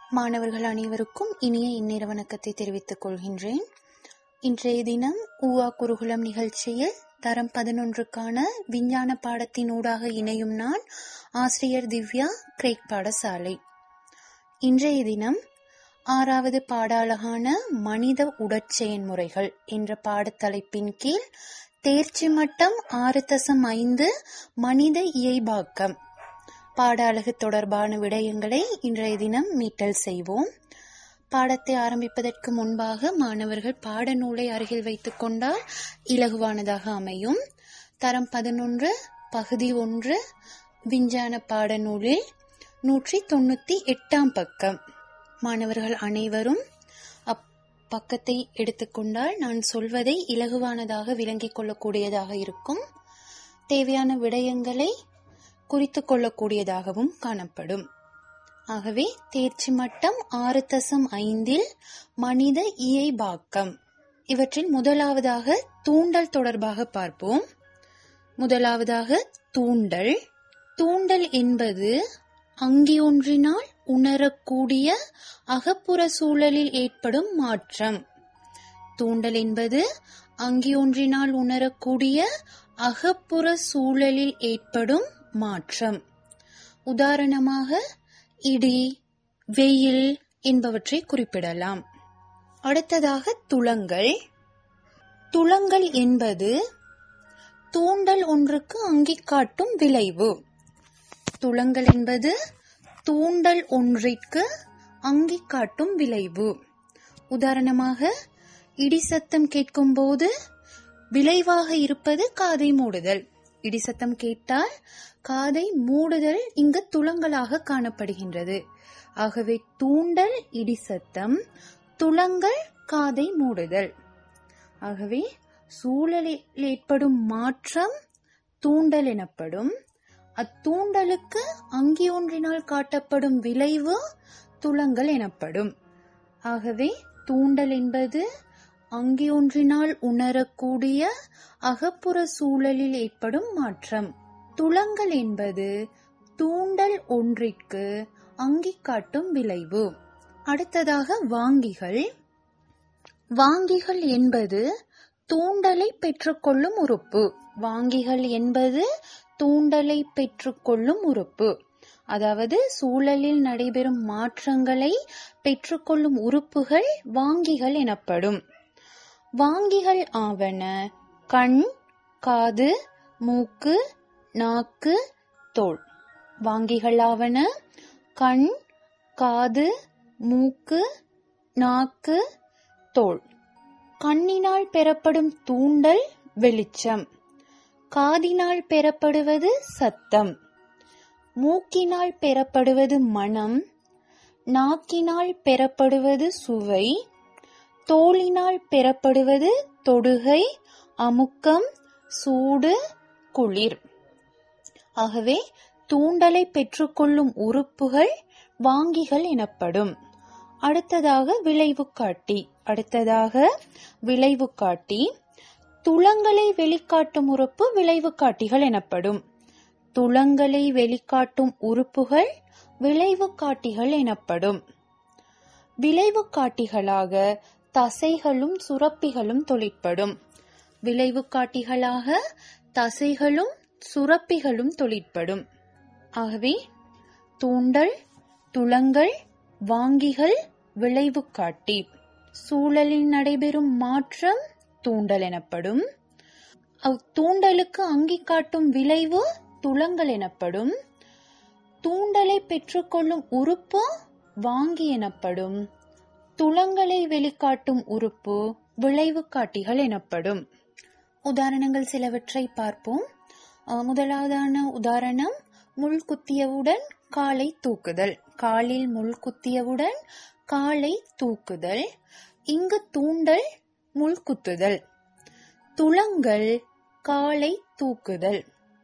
மாணவர்கள் அனைவருக்கும் இனிய இந்நேர வணக்கத்தை தெரிவித்துக் கொள்கின்றேன் இன்றைய தினம் ஊவா குருகுலம் நிகழ்ச்சியில் தரம் பதினொன்றுக்கான விஞ்ஞான பாடத்தின் ஊடாக இணையும் நான் ஆசிரியர் திவ்யா கிரேக் பாடசாலை இன்றைய தினம் ஆறாவது பாடாளகான மனித உடற்செயன்முறைகள் என்ற பாடத்தலைப்பின் கீழ் தேர்ச்சி மட்டம் ஆறு தசம் ஐந்து மனித இயைபாக்கம் பாட அழகு தொடர்பான விடயங்களை இன்றைய தினம் மீட்டல் செய்வோம் பாடத்தை ஆரம்பிப்பதற்கு முன்பாக மாணவர்கள் பாடநூலை அருகில் வைத்துக் கொண்டால் இலகுவானதாக அமையும் தரம் பதினொன்று பகுதி ஒன்று விஞ்ஞான பாடநூலில் நூற்றி தொண்ணூத்தி எட்டாம் பக்கம் மாணவர்கள் அனைவரும் அப்பக்கத்தை எடுத்துக்கொண்டால் நான் சொல்வதை இலகுவானதாக விளங்கிக் கொள்ளக்கூடியதாக இருக்கும் தேவையான விடயங்களை குறித்து கொள்ளக்கூடியதாகவும் காணப்படும் ஆகவே தேர்ச்சி மட்டம் ஆறு தசம் ஐந்தில் மனித இயைபாக்கம் இவற்றில் முதலாவதாக தூண்டல் தொடர்பாக பார்ப்போம் முதலாவதாக தூண்டல் தூண்டல் என்பது அங்கியொன்றினால் உணரக்கூடிய அகப்புற சூழலில் ஏற்படும் மாற்றம் தூண்டல் என்பது அங்கியொன்றினால் உணரக்கூடிய அகப்புற சூழலில் ஏற்படும் மாற்றம் உதாரணமாக இடி வெயில் என்பவற்றை குறிப்பிடலாம் அடுத்ததாக துளங்கள் துளங்கள் என்பது தூண்டல் ஒன்றுக்கு அங்கிக்காட்டும் விளைவு துளங்கள் என்பது தூண்டல் ஒன்றிற்கு அங்கிக்காட்டும் விளைவு உதாரணமாக இடி சத்தம் கேட்கும் போது விளைவாக இருப்பது காதை மூடுதல் இடி சத்தம் கேட்டால் காதை மூடுதல் இங்கு துளங்களாக காணப்படுகின்றது ஆகவே தூண்டல் இடி சத்தம் துளங்கள் காதை மூடுதல் ஆகவே சூழலில் ஏற்படும் மாற்றம் தூண்டல் எனப்படும் அத்தூண்டலுக்கு அங்கியொன்றினால் காட்டப்படும் விளைவு துளங்கள் எனப்படும் ஆகவே தூண்டல் என்பது அங்கியொன்றினால் உணரக்கூடிய அகப்புற சூழலில் ஏற்படும் மாற்றம் துளங்கள் என்பது தூண்டல் ஒன்றிற்கு அங்கி காட்டும் விளைவு அடுத்ததாக வாங்கிகள் வாங்கிகள் என்பது தூண்டலை பெற்றுக்கொள்ளும் உறுப்பு வாங்கிகள் என்பது தூண்டலை பெற்றுக்கொள்ளும் உறுப்பு அதாவது சூழலில் நடைபெறும் மாற்றங்களை பெற்றுக்கொள்ளும் உறுப்புகள் வாங்கிகள் எனப்படும் வாங்கிகள் ஆவன கண் காது மூக்கு நாக்கு தோல் வாங்கிகள் ஆவன கண் காது மூக்கு நாக்கு தோல் கண்ணினால் பெறப்படும் தூண்டல் வெளிச்சம் காதினால் பெறப்படுவது சத்தம் மூக்கினால் பெறப்படுவது மனம் நாக்கினால் பெறப்படுவது சுவை தோலினால் பெறப்படுவது தொடுகை அமுக்கம் சூடு குளிர் ஆகவே தூண்டலை பெற்றுக்கொள்ளும் உறுப்புகள் வாங்கிகள் எனப்படும் அடுத்ததாக விளைவு காட்டி அடுத்ததாக விளைவு காட்டி துளங்களை வெளிக்காட்டும் உறுப்பு விளைவு காட்டிகள் எனப்படும் துளங்களை வெளிக்காட்டும் உறுப்புகள் விளைவு காட்டிகள் எனப்படும் விளைவு காட்டிகளாக தசைகளும் சுரப்பிகளும் தொழிற்படும் விளைவு காட்டிகளாக தசைகளும் சுரப்பிகளும் தொழிற்படும் ஆகவே தூண்டல் துளங்கள் வாங்கிகள் விளைவு காட்டி சூழலில் நடைபெறும் மாற்றம் தூண்டல் எனப்படும் அத்தூண்டலுக்கு அங்கி காட்டும் விளைவு துளங்கள் எனப்படும் தூண்டலை பெற்றுக்கொள்ளும் உறுப்பு வாங்கி எனப்படும் துளங்களை வெளிக்காட்டும் உறுப்பு விளைவு காட்டிகள் எனப்படும் உதாரணங்கள் சிலவற்றை பார்ப்போம் முதலாவதான உதாரணம் முள் குத்தியவுடன் காலை தூக்குதல் காலில் முள் குத்தியவுடன் காலை தூக்குதல் இங்கு தூண்டல் முள் குத்துதல் துளங்கள் காலை தூக்குதல்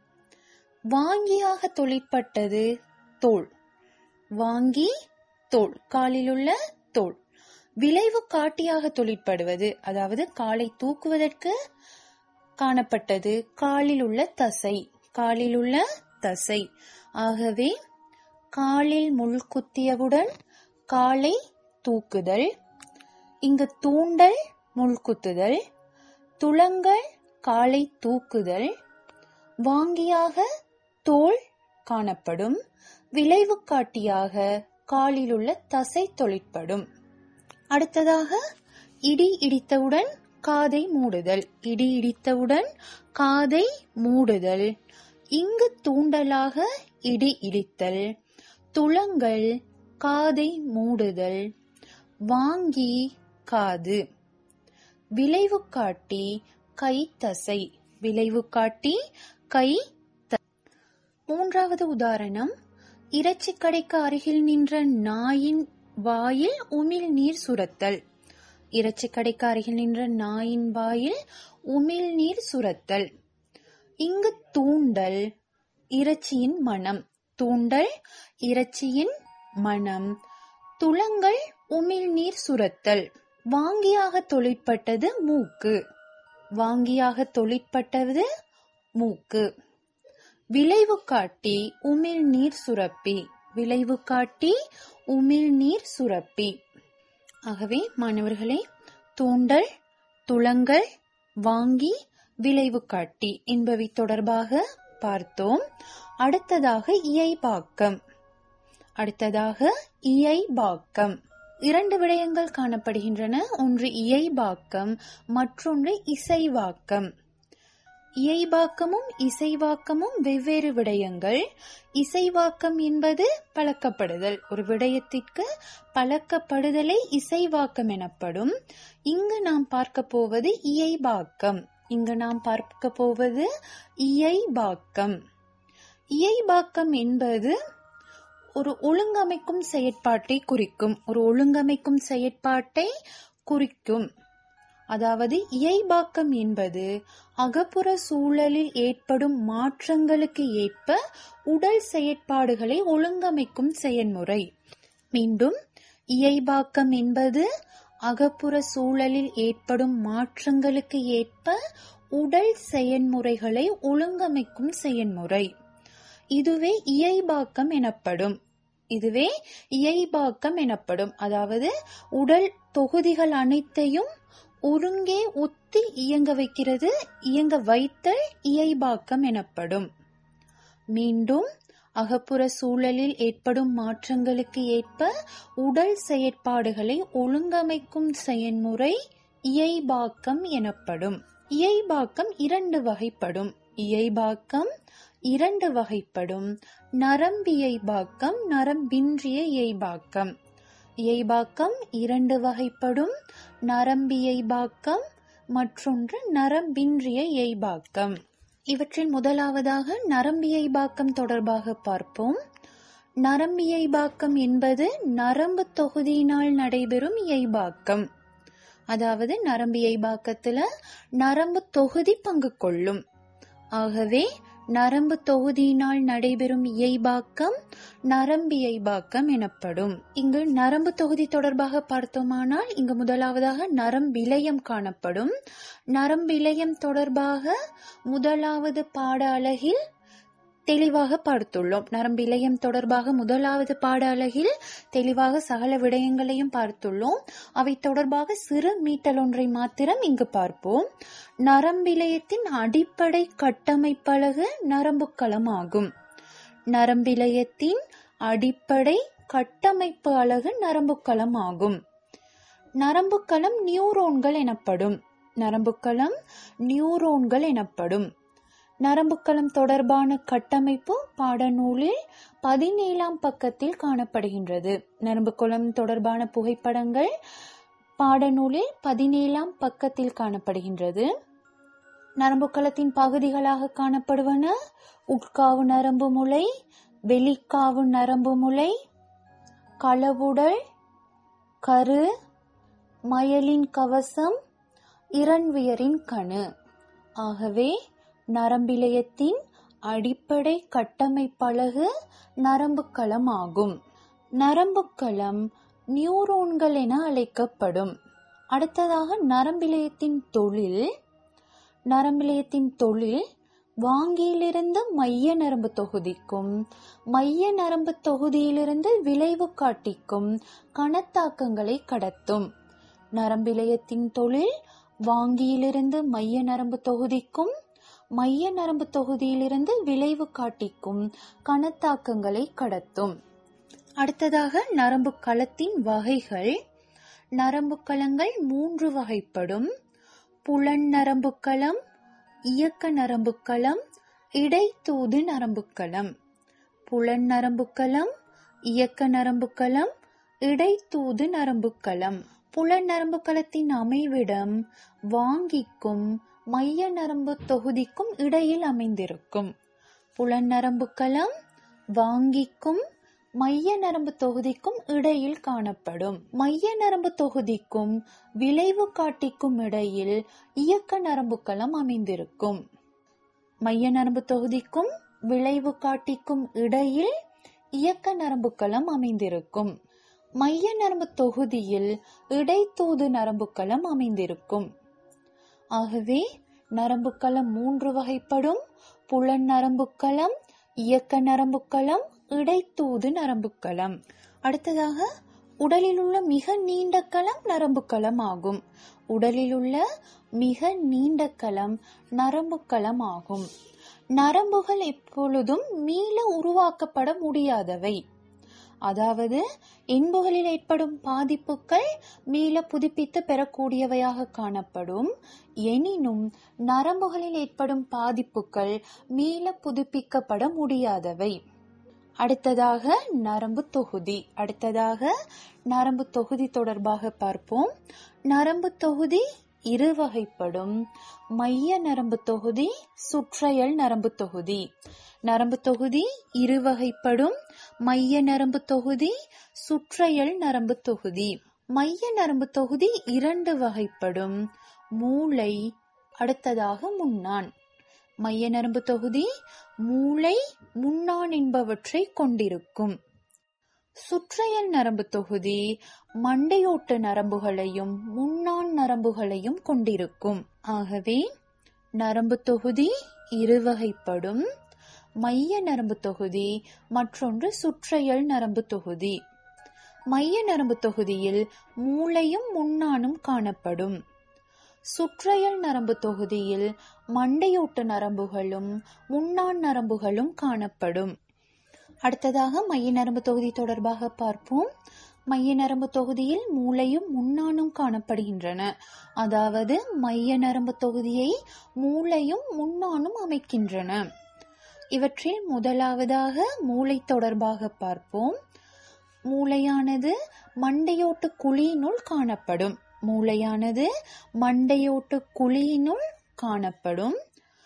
வாங்கியாக தொழிற்பட்டது தோல் வாங்கி தோல் காலில் உள்ள தோல் விளைவு காட்டியாக தொழிற்படுவது அதாவது காலை தூக்குவதற்கு காணப்பட்டது காலில் உள்ள தசை காலில் உள்ள தசை ஆகவே காலில் முள் குத்தியவுடன் காலை தூக்குதல் இங்கு தூண்டல் முள்குத்துதல் துளங்கள் காலை தூக்குதல் வாங்கியாக தோல் காணப்படும் விளைவு காட்டியாக காலிலுள்ள தசை தொழிற்படும் அடுத்ததாக இடி இடித்தவுடன் காதை மூடுதல் இடி இடித்தவுடன் காதை மூடுதல் இங்கு தூண்டலாக இடி இடித்தல் துளங்கள் காதை மூடுதல் வாங்கி காது விளைவு காட்டி கை தசை விளைவு காட்டி கை த- மூன்றாவது உதாரணம் இறைச்சி கடைக்கு அருகில் நின்ற நாயின் வாயில் உமிழ் நீர் சுரத்தல் இறைச்சி கடைக்கு அருகில் நின்ற நாயின் வாயில் உமிழ் நீர் சுரத்தல் இங்கு தூண்டல் இறைச்சியின் மனம் தூண்டல் இறைச்சியின் மனம் துளங்கள் உமிழ்நீர் சுரத்தல் வாங்கியாக தொழிற்பட்டது மூக்கு வாங்கியாக தொழிற்பட்டது மூக்கு விளைவு காட்டி உமிழ்நீர் சுரப்பி விளைவு காட்டி உமிழ்நீர் சுரப்பி ஆகவே மாணவர்களே தூண்டல் துளங்கள் வாங்கி விளைவு காட்டி என்பவை தொடர்பாக பார்த்தோம் அடுத்ததாக இயைபாக்கம் அடுத்ததாக இயைபாக்கம் இரண்டு விடயங்கள் காணப்படுகின்றன ஒன்று இயைபாக்கம் மற்றொன்று இசைவாக்கம் இயைபாக்கமும் இசைவாக்கமும் வெவ்வேறு விடயங்கள் இசைவாக்கம் என்பது பழக்கப்படுதல் ஒரு விடயத்திற்கு பழக்கப்படுதலை இசைவாக்கம் எனப்படும் இங்கு நாம் பார்க்க போவது இயைபாக்கம் இங்கு நாம் பார்க்க போவது இயைபாக்கம் இயைபாக்கம் என்பது ஒரு ஒழுங்கமைக்கும் செயற்பாட்டை குறிக்கும் ஒரு ஒழுங்கமைக்கும் செயற்பாட்டை குறிக்கும் அதாவது இயைபாக்கம் என்பது அகப்புற சூழலில் ஏற்படும் மாற்றங்களுக்கு ஏற்ப உடல் செயற்பாடுகளை ஒழுங்கமைக்கும் செயல்முறை மீண்டும் இயைபாக்கம் என்பது அகப்புற சூழலில் ஏற்படும் மாற்றங்களுக்கு ஏற்ப உடல் செயல்முறைகளை ஒழுங்கமைக்கும் செயல்முறை இதுவே இயைபாக்கம் எனப்படும் இதுவே இயைபாக்கம் எனப்படும் அதாவது உடல் தொகுதிகள் அனைத்தையும் ஒருங்கே ஒத்தி இயங்க வைக்கிறது இயங்க வைத்தல் இயைபாக்கம் எனப்படும் மீண்டும் அகப்புற சூழலில் ஏற்படும் மாற்றங்களுக்கு ஏற்ப உடல் செயற்பாடுகளை ஒழுங்கமைக்கும் செயல்முறை இயைபாக்கம் எனப்படும் இயைபாக்கம் இரண்டு வகைப்படும் இயைபாக்கம் இரண்டு வகைப்படும் நரம்பியைபாக்கம் நரம்பின்றிய இயைபாக்கம் இயைபாக்கம் இரண்டு வகைப்படும் நரம்பியைபாக்கம் மற்றொன்று நரம்பின்றிய இயைபாக்கம் இவற்றில் முதலாவதாக நரம்பியைபாக்கம் தொடர்பாக பார்ப்போம் நரம்பியைபாக்கம் என்பது நரம்பு தொகுதியினால் நடைபெறும் இயைபாக்கம் அதாவது நரம்பியைபாக்கத்துல நரம்பு தொகுதி பங்கு கொள்ளும் ஆகவே நரம்பு தொகுதியினால் நடைபெறும் இயைபாக்கம் நரம்பியைபாக்கம் எனப்படும் இங்கு நரம்பு தொகுதி தொடர்பாக பார்த்தோமானால் இங்கு முதலாவதாக நரம்பிலயம் காணப்படும் நரம்பிலயம் தொடர்பாக முதலாவது பாட அலகில் தெளிவாக பார்த்துள்ளோம் நரம்பிலயம் தொடர்பாக முதலாவது பாட அலகில் தெளிவாக சகல விடயங்களையும் பார்த்துள்ளோம் அவை தொடர்பாக சிறு மீட்டல் ஒன்றை மாத்திரம் இங்கு பார்ப்போம் நரம்பிலயத்தின் அடிப்படை கட்டமைப்பழகு நரம்புக்களம் ஆகும் நரம்பிலயத்தின் அடிப்படை கட்டமைப்பு அலகு நரம்புக்களம் ஆகும் நரம்புக்களம் நியூரோன்கள் எனப்படும் நரம்புக்களம் நியூரோன்கள் எனப்படும் நரம்புக்களம் தொடர்பான கட்டமைப்பு பாடநூலில் பதினேழாம் பக்கத்தில் காணப்படுகின்றது நரம்புக்குளம் தொடர்பான புகைப்படங்கள் பாடநூலில் பதினேழாம் பக்கத்தில் காணப்படுகின்றது நரம்புக்களத்தின் பகுதிகளாக காணப்படுவன உட்காவு நரம்பு முளை வெளிக்காவு நரம்பு முளை களவுடல் கரு மயலின் கவசம் இரண்வியரின் கணு ஆகவே நரம்பிலயத்தின் அடிப்படை கட்டமைப்பழகு நரம்புக்களம் ஆகும் நரம்புக்களம் நியூரோன்கள் என அழைக்கப்படும் அடுத்ததாக நரம்பிலயத்தின் தொழில் நரம்பிலயத்தின் தொழில் வாங்கியிலிருந்து மைய நரம்பு தொகுதிக்கும் மைய நரம்பு தொகுதியிலிருந்து விளைவு காட்டிக்கும் கணத்தாக்கங்களை கடத்தும் நரம்பிலயத்தின் தொழில் வாங்கியிலிருந்து மைய நரம்பு தொகுதிக்கும் மைய நரம்பு தொகுதியிலிருந்து விளைவு காட்டிக்கும் கணத்தாக்கங்களை கடத்தும் அடுத்ததாக நரம்பு களத்தின் வகைகள் நரம்பு களங்கள் மூன்று வகைப்படும் புலன் நரம்பு களம் இயக்க நரம்பு களம் இடைத்தூது நரம்பு களம் புலன் நரம்பு களம் இயக்க நரம்பு களம் இடைத்தூது நரம்பு களம் புலன் நரம்பு களத்தின் அமைவிடம் வாங்கிக்கும் மைய நரம்பு தொகுதிக்கும் இடையில் அமைந்திருக்கும் புலன் நரம்பு களம் வாங்கிக்கும் மைய நரம்பு தொகுதிக்கும் இடையில் காணப்படும் மைய நரம்பு தொகுதிக்கும் விளைவு காட்டிக்கும் இடையில் இயக்க நரம்பு களம் அமைந்திருக்கும் மைய நரம்பு தொகுதிக்கும் விளைவு காட்டிக்கும் இடையில் இயக்க நரம்பு களம் அமைந்திருக்கும் மைய நரம்பு தொகுதியில் இடைத்தூது நரம்பு களம் அமைந்திருக்கும் ஆகவே நரம்பு களம் மூன்று வகைப்படும் புலன் நரம்பு களம் இயக்க நரம்பு களம் இடைத்தூது நரம்பு களம் அடுத்ததாக உடலில் உள்ள மிக நீண்ட களம் நரம்பு களம் ஆகும் உடலில் உள்ள மிக நீண்ட களம் நரம்பு களம் ஆகும் நரம்புகள் எப்பொழுதும் மீள உருவாக்கப்பட முடியாதவை அதாவது எண்புகளில் ஏற்படும் பாதிப்புகள் மீள புதுப்பித்து பெறக்கூடியவையாக காணப்படும் எனினும் நரம்புகளில் ஏற்படும் பாதிப்புகள் மீள புதுப்பிக்கப்பட முடியாதவை அடுத்ததாக நரம்பு தொகுதி அடுத்ததாக நரம்பு தொகுதி தொடர்பாக பார்ப்போம் நரம்பு தொகுதி இரு வகைப்படும் மைய நரம்பு தொகுதி சுற்றையல் நரம்பு தொகுதி நரம்பு தொகுதி இரு வகைப்படும் மைய நரம்பு தொகுதி சுற்றையல் நரம்பு தொகுதி மைய நரம்பு தொகுதி இரண்டு வகைப்படும் மூளை அடுத்ததாக முன்னான் மைய நரம்பு தொகுதி மூளை முன்னான் என்பவற்றை கொண்டிருக்கும் சுற்றையல் நரம்பு தொகுதி மண்டையோட்டு நரம்புகளையும் முன்னான் நரம்புகளையும் கொண்டிருக்கும் ஆகவே நரம்பு தொகுதி இரு வகைப்படும் மைய நரம்பு தொகுதி மற்றொன்று சுற்றையல் நரம்பு தொகுதி மைய நரம்பு தொகுதியில் மூளையும் முன்னானும் காணப்படும் சுற்றையல் நரம்பு தொகுதியில் மண்டையோட்டு நரம்புகளும் முன்னான் நரம்புகளும் காணப்படும் அடுத்ததாக மைய நரம்பு தொகுதி தொடர்பாக பார்ப்போம் மைய நரம்பு தொகுதியில் மூளையும் முன்னானும் காணப்படுகின்றன அதாவது மைய நரம்பு தொகுதியை மூளையும் முன்னானும் அமைக்கின்றன இவற்றில் முதலாவதாக மூளை தொடர்பாக பார்ப்போம் மூளையானது மண்டையோட்டு குழியினுள் காணப்படும் மூளையானது மண்டையோட்டு குழியினுள் காணப்படும்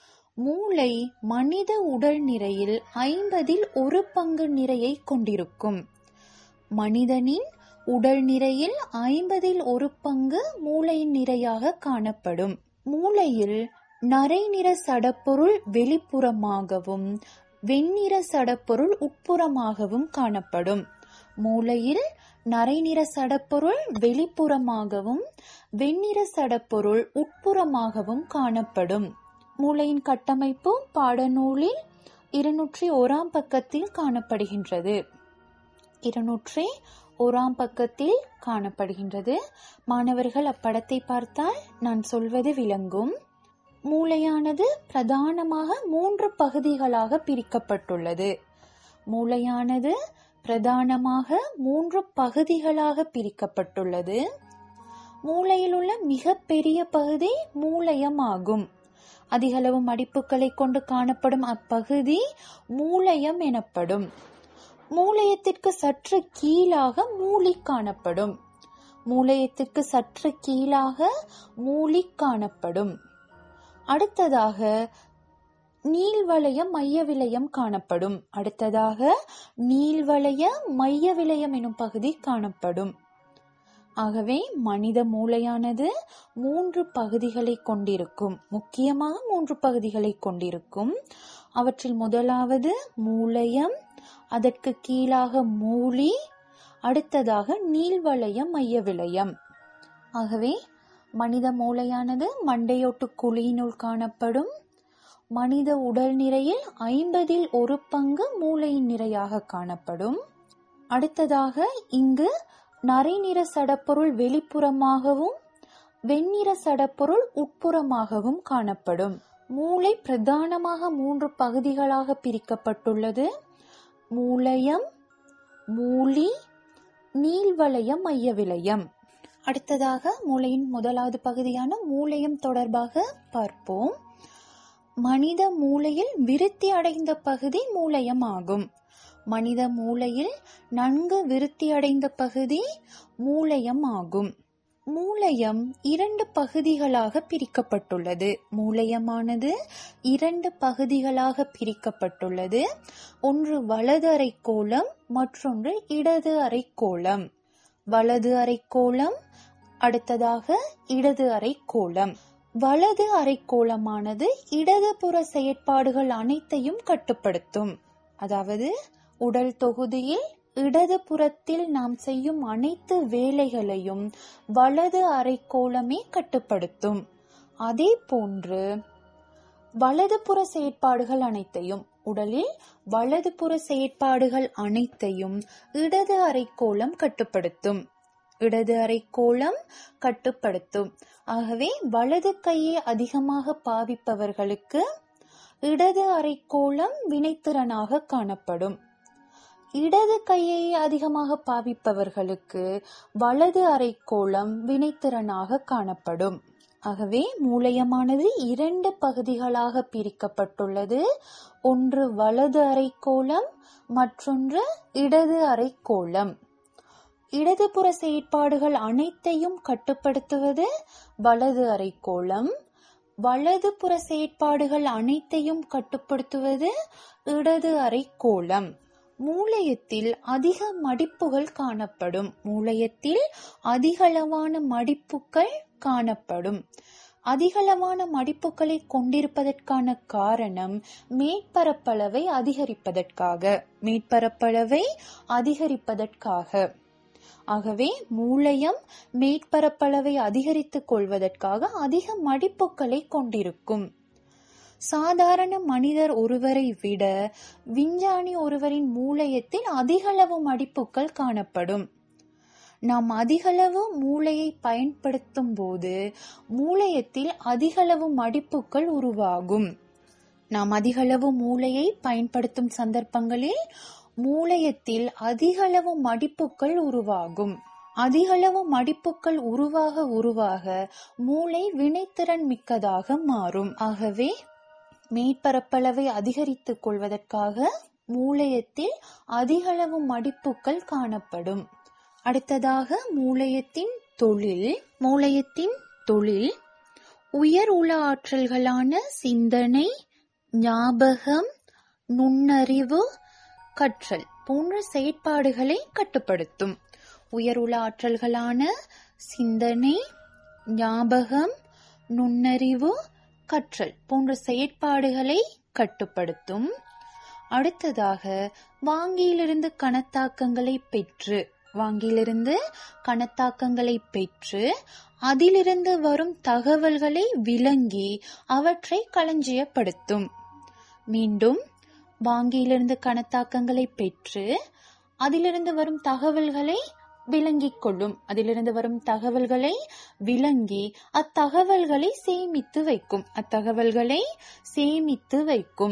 மூளை மனித உடல் நிறையில் ஐம்பதில் ஒரு பங்கு நிறையை கொண்டிருக்கும் மனிதனின் உடல் நிறையில் ஐம்பதில் ஒரு பங்கு மூளையின் நிறையாக காணப்படும் மூளையில் நரை நிற சடப்பொருள் வெளிப்புறமாகவும் வெண்ணிற சடப்பொருள் உட்புறமாகவும் காணப்படும் மூளையில் நரைநிற சடப்பொருள் வெளிப்புறமாகவும் வெண்ணிற சடப்பொருள் உட்புறமாகவும் காணப்படும் மூளையின் கட்டமைப்பு பாடநூலில் இருநூற்றி ஓராம் பக்கத்தில் காணப்படுகின்றது இருநூற்றி ஓராம் பக்கத்தில் காணப்படுகின்றது மாணவர்கள் அப்படத்தை பார்த்தால் நான் சொல்வது விளங்கும் மூளையானது பிரதானமாக மூன்று பகுதிகளாக பிரிக்கப்பட்டுள்ளது மூளையானது பிரதானமாக மூன்று பகுதிகளாக பிரிக்கப்பட்டுள்ளது மூளையில் உள்ள மிக பெரிய பகுதி மூளையம் ஆகும் அதிகளவு மடிப்புகளை கொண்டு காணப்படும் அப்பகுதி மூளையம் எனப்படும் மூளையத்திற்கு சற்று கீழாக மூளி காணப்படும் மூளையத்திற்கு சற்று கீழாக மூளி காணப்படும் அடுத்ததாக நீள்வளைய மைய விலயம் காணப்படும் அடுத்ததாக நீள்வளைய மைய விலயம் எனும் பகுதி காணப்படும் ஆகவே மனித மூளையானது மூன்று பகுதிகளை கொண்டிருக்கும் முக்கியமாக மூன்று பகுதிகளை கொண்டிருக்கும் அவற்றில் முதலாவது மூளையம் அதற்கு கீழாக மூளி அடுத்ததாக நீள்வளைய மைய விலயம் ஆகவே மனித மூளையானது மண்டையோட்டு குழியினுள் காணப்படும் மனித உடல் நிறையில் ஐம்பதில் ஒரு பங்கு மூளையின் நிறையாக காணப்படும் அடுத்ததாக இங்கு நரைநிற சடப்பொருள் வெளிப்புறமாகவும் வெண்ணிற சடப்பொருள் உட்புறமாகவும் காணப்படும் மூளை பிரதானமாக மூன்று பகுதிகளாக பிரிக்கப்பட்டுள்ளது மூலயம் மூலி நீள்வளைய மைய விலயம் அடுத்ததாக மூளையின் முதலாவது பகுதியான மூளையம் தொடர்பாக பார்ப்போம் மனித மூளையில் விருத்தி அடைந்த பகுதி மூளையம் ஆகும் மனித மூளையில் நன்கு விருத்தி அடைந்த பகுதி மூளையம் ஆகும் மூளையம் இரண்டு பகுதிகளாக பிரிக்கப்பட்டுள்ளது மூளையமானது இரண்டு பகுதிகளாக பிரிக்கப்பட்டுள்ளது ஒன்று வலது அரைக்கோளம் மற்றொன்று இடது அரைக்கோளம் வலது அரைக்கோளம் அடுத்ததாக இடது அரைக்கோளம் வலது அரைக்கோளமானது இடதுபுற செயற்பாடுகள் அனைத்தையும் கட்டுப்படுத்தும் அதாவது உடல் தொகுதியில் இடது புறத்தில் நாம் செய்யும் அனைத்து வேலைகளையும் வலது அரைக்கோளமே கட்டுப்படுத்தும் அதே போன்று வலதுபுற செயற்பாடுகள் அனைத்தையும் உடலில் வலதுபுற செயற்பாடுகள் அனைத்தையும் இடது அரைக்கோளம் கட்டுப்படுத்தும் இடது அரைக்கோளம் கட்டுப்படுத்தும் ஆகவே வலது கையை அதிகமாக பாவிப்பவர்களுக்கு இடது அரைக்கோளம் வினைத்திறனாக காணப்படும் இடது கையை அதிகமாக பாவிப்பவர்களுக்கு வலது அரைக்கோளம் வினைத்திறனாக காணப்படும் ஆகவே மூளையமானது இரண்டு பகுதிகளாக பிரிக்கப்பட்டுள்ளது ஒன்று வலது அரைக்கோளம் மற்றொன்று இடது அரைக்கோளம் இடதுபுற செயற்பாடுகள் அனைத்தையும் கட்டுப்படுத்துவது வலது அரைக்கோளம் வலதுபுற செயற்பாடுகள் அனைத்தையும் கட்டுப்படுத்துவது இடது அரைக்கோளம் மூளையத்தில் அதிக மடிப்புகள் காணப்படும் மூளையத்தில் அதிகளவான மடிப்புகள் காணப்படும் அதிகளவான மடிப்புகளை கொண்டிருப்பதற்கான காரணம் மேற்பரப்பளவை அதிகரிப்பதற்காக மேற்பரப்பளவை அதிகரிப்பதற்காக ஆகவே மூளையம் மேற்பரப்பளவை அதிகரித்துக் கொள்வதற்காக அதிக மடிப்புகளை கொண்டிருக்கும் சாதாரண மனிதர் ஒருவரை விட விஞ்ஞானி ஒருவரின் மூளையத்தில் அதிகளவு மடிப்புகள் காணப்படும் நாம் அதிகளவு மூளையை பயன்படுத்தும் போது மூளையத்தில் அதிகளவு மடிப்புகள் உருவாகும் நாம் அதிகளவு மூளையை பயன்படுத்தும் சந்தர்ப்பங்களில் மூளையத்தில் அதிகளவு மடிப்புகள் உருவாகும் அதிகளவு மடிப்புகள் உருவாக உருவாக மூளை வினைத்திறன் மிக்கதாக மாறும் ஆகவே மேற்பரப்பளவை அதிகரித்துக் கொள்வதற்காக மூளையத்தில் அதிகளவு மடிப்புகள் காணப்படும் அடுத்ததாக மூளையத்தின் தொழில் மூளையத்தின் தொழில் உயர் உள ஆற்றல்களான சிந்தனை ஞாபகம் நுண்ணறிவு கற்றல் போன்ற செயற்பாடுகளை கட்டுப்படுத்தும் உயர் உள ஆற்றல்களான சிந்தனை ஞாபகம் நுண்ணறிவு கற்றல் போன்ற செயற்பாடுகளை கட்டுப்படுத்தும் அடுத்ததாக வாங்கியிலிருந்து கணத்தாக்கங்களை பெற்று வாங்கியிலிருந்து கணத்தாக்கங்களை பெற்று அதிலிருந்து வரும் தகவல்களை விளங்கி அவற்றை களஞ்சியப்படுத்தும் மீண்டும் வாங்கியிலிருந்து கணத்தாக்கங்களை பெற்று அதிலிருந்து வரும் தகவல்களை விளங்கிக் கொள்ளும் அதிலிருந்து வரும் தகவல்களை விளங்கி அத்தகவல்களை சேமித்து வைக்கும் அத்தகவல்களை சேமித்து வைக்கும்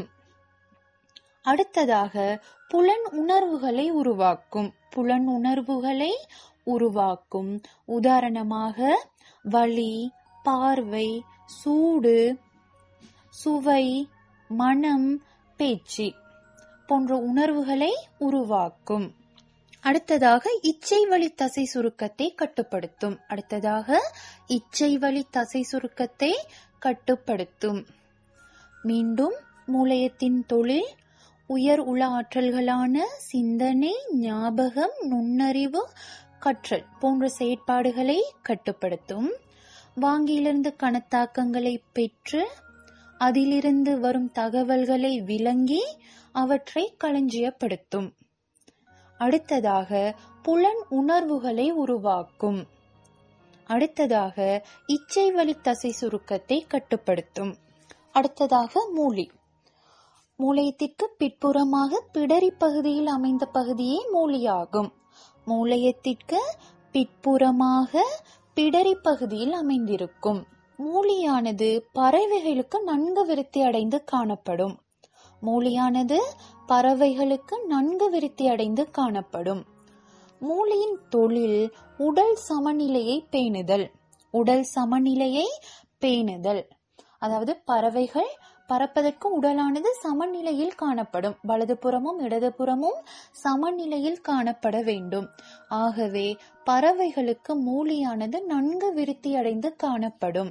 அடுத்ததாக புலன் உணர்வுகளை உருவாக்கும் புலன் உணர்வுகளை உருவாக்கும் உதாரணமாக வலி பார்வை சூடு சுவை மனம் பேச்சு போன்ற உணர்வுகளை உருவாக்கும் அடுத்ததாக இச்சை வழி தசை சுருக்கத்தை கட்டுப்படுத்தும் அடுத்ததாக இச்சை வழி தசை சுருக்கத்தை கட்டுப்படுத்தும் மீண்டும் மூளையத்தின் தொழில் உயர் உள ஆற்றல்களான சிந்தனை ஞாபகம் நுண்ணறிவு கற்றல் போன்ற செயற்பாடுகளை கட்டுப்படுத்தும் வாங்கியிலிருந்து கணத்தாக்கங்களை பெற்று அதிலிருந்து வரும் தகவல்களை விளங்கி அவற்றை களஞ்சியப்படுத்தும் அடுத்ததாக புலன் உணர்வுகளை உருவாக்கும் அடுத்ததாக இச்சை வழி தசை சுருக்கத்தை கட்டுப்படுத்தும் அடுத்ததாக மூலி மூளையத்திற்கு பிற்புறமாக பிடரி பகுதியில் அமைந்த பகுதியே மூலியாகும் மூளையத்திற்கு பிற்புறமாக பிடரி பகுதியில் அமைந்திருக்கும் மூலியானது பறவைகளுக்கு நன்கு விருத்தி அடைந்து காணப்படும் மூலியானது பறவைகளுக்கு நன்கு விருத்தி அடைந்து காணப்படும் மூளையின் தொழில் உடல் சமநிலையை பேணுதல் உடல் சமநிலையை பேணுதல் அதாவது பறவைகள் பறப்பதற்கு உடலானது சமநிலையில் காணப்படும் வலதுபுறமும் இடதுபுறமும் சமநிலையில் காணப்பட வேண்டும் ஆகவே பறவைகளுக்கு மூலியானது நன்கு விருத்தி அடைந்து காணப்படும்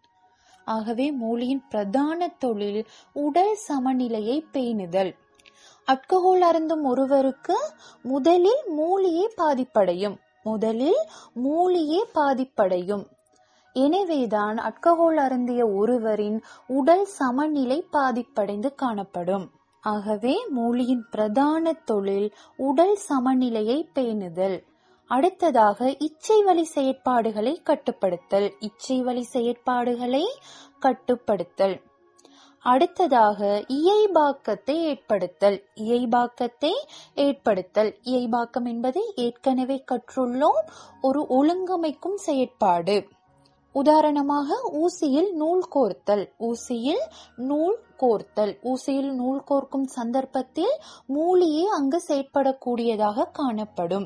ஆகவே மூலியின் பிரதான தொழில் உடல் சமநிலையை பேணுதல் அல்கஹோல் அருந்தும் ஒருவருக்கு முதலில் மூலியே பாதிப்படையும் முதலில் மூலியே பாதிப்படையும் எனவேதான் அல்கஹோல் அருந்திய ஒருவரின் உடல் சமநிலை பாதிப்படைந்து காணப்படும் ஆகவே மூலியின் பிரதான தொழில் உடல் சமநிலையை பேணுதல் அடுத்ததாக இச்சை வழி செயற்பாடுகளை கட்டுப்படுத்தல் இச்சை வழி செயற்பாடுகளை கட்டுப்படுத்தல் அடுத்ததாக இயைபாக்கத்தை ஏற்படுத்தல் இயைபாக்கத்தை ஏற்படுத்தல் இயைபாக்கம் என்பது ஏற்கனவே கற்றுள்ளோம் ஒரு ஒழுங்கமைக்கும் செயற்பாடு உதாரணமாக ஊசியில் நூல் கோர்த்தல் ஊசியில் நூல் கோர்த்தல் ஊசியில் நூல் கோர்க்கும் சந்தர்ப்பத்தில் மூலியே அங்கு செயற்படக்கூடியதாக காணப்படும்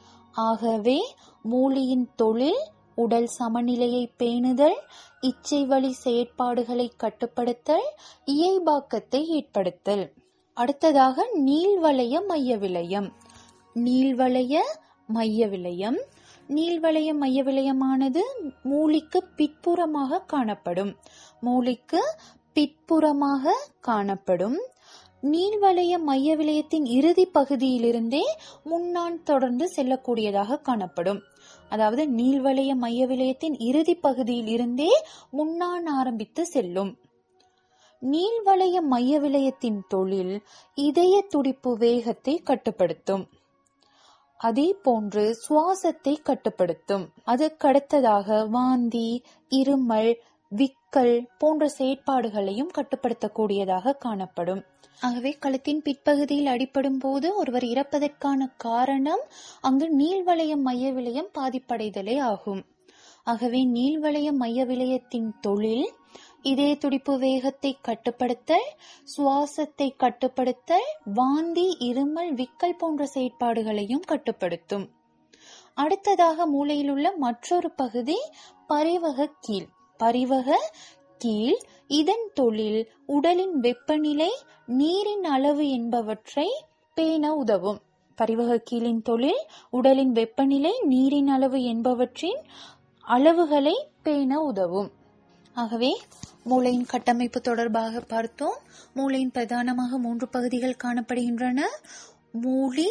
ஆகவே மூலியின் தொழில் உடல் சமநிலையை பேணுதல் இச்சை வழி செயற்பாடுகளை கட்டுப்படுத்தல் இயைபாக்கத்தை ஏற்படுத்தல் அடுத்ததாக நீள்வளைய மைய விலயம் நீள்வளைய மைய விலயம் நீள்வளைய மைய விலயமானது மூலிக்கு பிற்புறமாக காணப்படும் மூலிக்கு பிற்புறமாக காணப்படும் நீள்வளைய மைய விலயத்தின் இறுதி பகுதியிலிருந்தே முன்னான் தொடர்ந்து செல்லக்கூடியதாக காணப்படும் அதாவது நீள்வளைய மைய விலயத்தின் இறுதி பகுதியில் இருந்தே முன்னான் ஆரம்பித்து செல்லும் நீள்வளைய மைய விலயத்தின் தொழில் இதய துடிப்பு வேகத்தை கட்டுப்படுத்தும் அதே போன்று சுவாசத்தை கட்டுப்படுத்தும் அதற்கடுத்ததாக வாந்தி இருமல் விக்கல் போன்ற செயற்பாடுகளையும் கட்டுப்படுத்தக்கூடியதாக காணப்படும் ஆகவே கழுத்தின் பிற்பகுதியில் அடிபடும் போது ஒருவர் இறப்பதற்கான காரணம் அங்கு நீள்வளைய மைய விலயம் பாதிப்படைதலே ஆகும் ஆகவே நீள்வளைய மைய விலயத்தின் தொழில் இதய துடிப்பு வேகத்தை கட்டுப்படுத்தல் சுவாசத்தை கட்டுப்படுத்தல் வாந்தி இருமல் விக்கல் போன்ற செயற்பாடுகளையும் கட்டுப்படுத்தும் அடுத்ததாக மூளையில் உள்ள மற்றொரு பகுதி பரிவக கீழ் பரிவக கீழ் இதன் தொழில் உடலின் வெப்பநிலை நீரின் அளவு என்பவற்றை பேண உதவும் பரிவக கீழின் தொழில் உடலின் வெப்பநிலை நீரின் அளவு என்பவற்றின் அளவுகளை பேண உதவும் ஆகவே மூளையின் கட்டமைப்பு தொடர்பாக பார்த்தோம் மூளையின் பிரதானமாக மூன்று பகுதிகள் காணப்படுகின்றன மூளி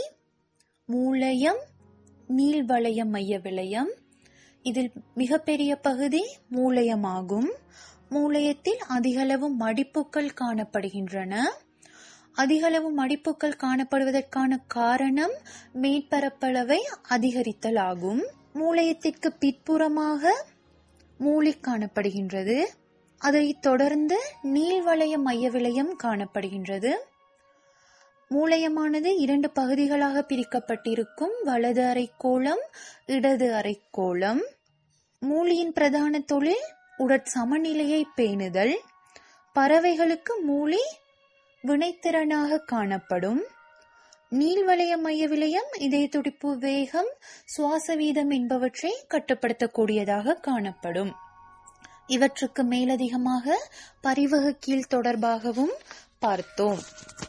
மூளையம் நீள்வளைய மைய விலயம் இதில் மிகப்பெரிய பகுதி மூளையமாகும் மூளையத்தில் அதிகளவு மடிப்புகள் காணப்படுகின்றன அதிகளவு மடிப்புகள் காணப்படுவதற்கான காரணம் மேற்பரப்பளவை அதிகரித்தல் ஆகும் மூளையத்திற்கு பிற்புறமாக மூளை காணப்படுகின்றது அதைத் தொடர்ந்து நீள்வளைய மைய விலயம் காணப்படுகின்றது மூளையமானது இரண்டு பகுதிகளாக பிரிக்கப்பட்டிருக்கும் வலது அரைக்கோளம் இடது அரைக்கோளம் மூலியின் பிரதான தொழில் உடற் சமநிலையை பேணுதல் பறவைகளுக்கு மூளை வினைத்திறனாக காணப்படும் நீள்வளைய மைய விலயம் இதய துடிப்பு வேகம் சுவாச வீதம் என்பவற்றை கட்டுப்படுத்தக்கூடியதாக காணப்படும் இவற்றுக்கு மேலதிகமாக பரிவக கீழ் தொடர்பாகவும் பார்த்தோம்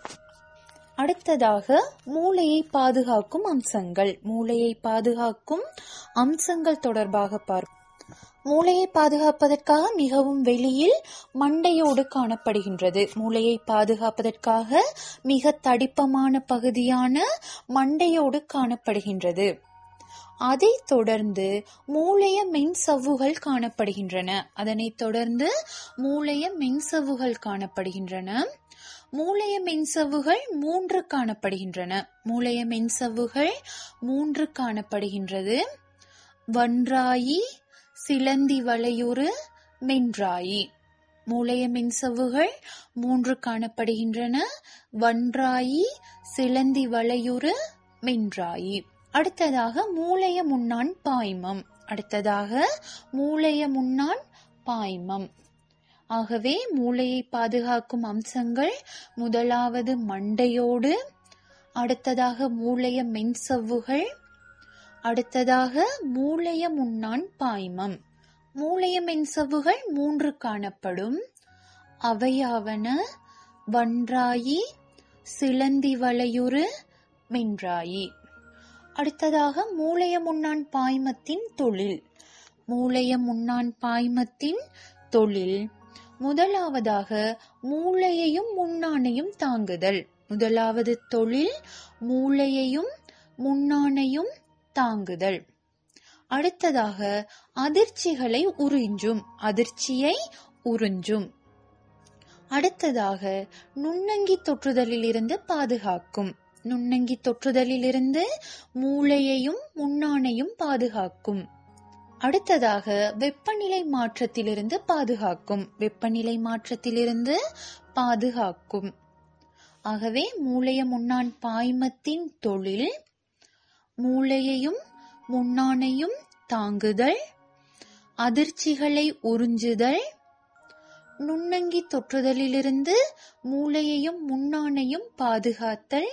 அடுத்ததாக மூளையை பாதுகாக்கும் அம்சங்கள் மூளையை பாதுகாக்கும் அம்சங்கள் தொடர்பாக பார்ப்போம் மூளையை பாதுகாப்பதற்காக மிகவும் வெளியில் மண்டையோடு காணப்படுகின்றது மூளையை பாதுகாப்பதற்காக மிக தடிப்பமான பகுதியான மண்டையோடு காணப்படுகின்றது அதைத் தொடர்ந்து மூளைய மென்சவ்வுகள் காணப்படுகின்றன அதனைத் தொடர்ந்து மூளைய மென்சவ்வுகள் காணப்படுகின்றன மூளைய மென்சவ்வுகள் மூன்று காணப்படுகின்றன மூளைய மென்சவ்வுகள் மூன்று காணப்படுகின்றது வன்றாயி சிலந்தி வளையுறு மென்றாயி மூளைய மென்சவ்வுகள் மூன்று காணப்படுகின்றன வன்றாயி சிலந்தி வளையுறு மென்றாயி அடுத்ததாக மூளைய முன்னான் பாய்மம் அடுத்ததாக மூளைய முன்னான் பாய்மம் ஆகவே மூளையை பாதுகாக்கும் அம்சங்கள் முதலாவது மண்டையோடு அடுத்ததாக மூளைய மென்சவ்வுகள் அடுத்ததாக மூளைய முன்னான் பாய்மம் மூளைய மென்சவ்வுகள் மூன்று காணப்படும் அவையாவன வன்றாயி சிலந்தி வளையுறு மென்றாயி அடுத்ததாக மூளைய முன்னான் பாய்மத்தின் தொழில் மூளைய முன்னான் பாய்மத்தின் தொழில் முதலாவதாக மூளையையும் முன்னானையும் தாங்குதல் முதலாவது தொழில் மூளையையும் முன்னானையும் தாங்குதல் அடுத்ததாக அதிர்ச்சிகளை உறிஞ்சும் அதிர்ச்சியை உறிஞ்சும் அடுத்ததாக நுண்ணங்கி தொற்றுதலிலிருந்து பாதுகாக்கும் நுண்ணங்கி தொற்றுதலிலிருந்து மூளையையும் முன்னானையும் பாதுகாக்கும் அடுத்ததாக வெப்பநிலை மாற்றத்திலிருந்து பாதுகாக்கும் வெப்பநிலை மாற்றத்திலிருந்து பாதுகாக்கும் ஆகவே மூளைய முன்னான் பாய்மத்தின் தொழில் மூளையையும் முன்னானையும் தாங்குதல் அதிர்ச்சிகளை உறிஞ்சுதல் நுண்ணங்கி தொற்றுதலிலிருந்து மூளையையும் முன்னானையும் பாதுகாத்தல்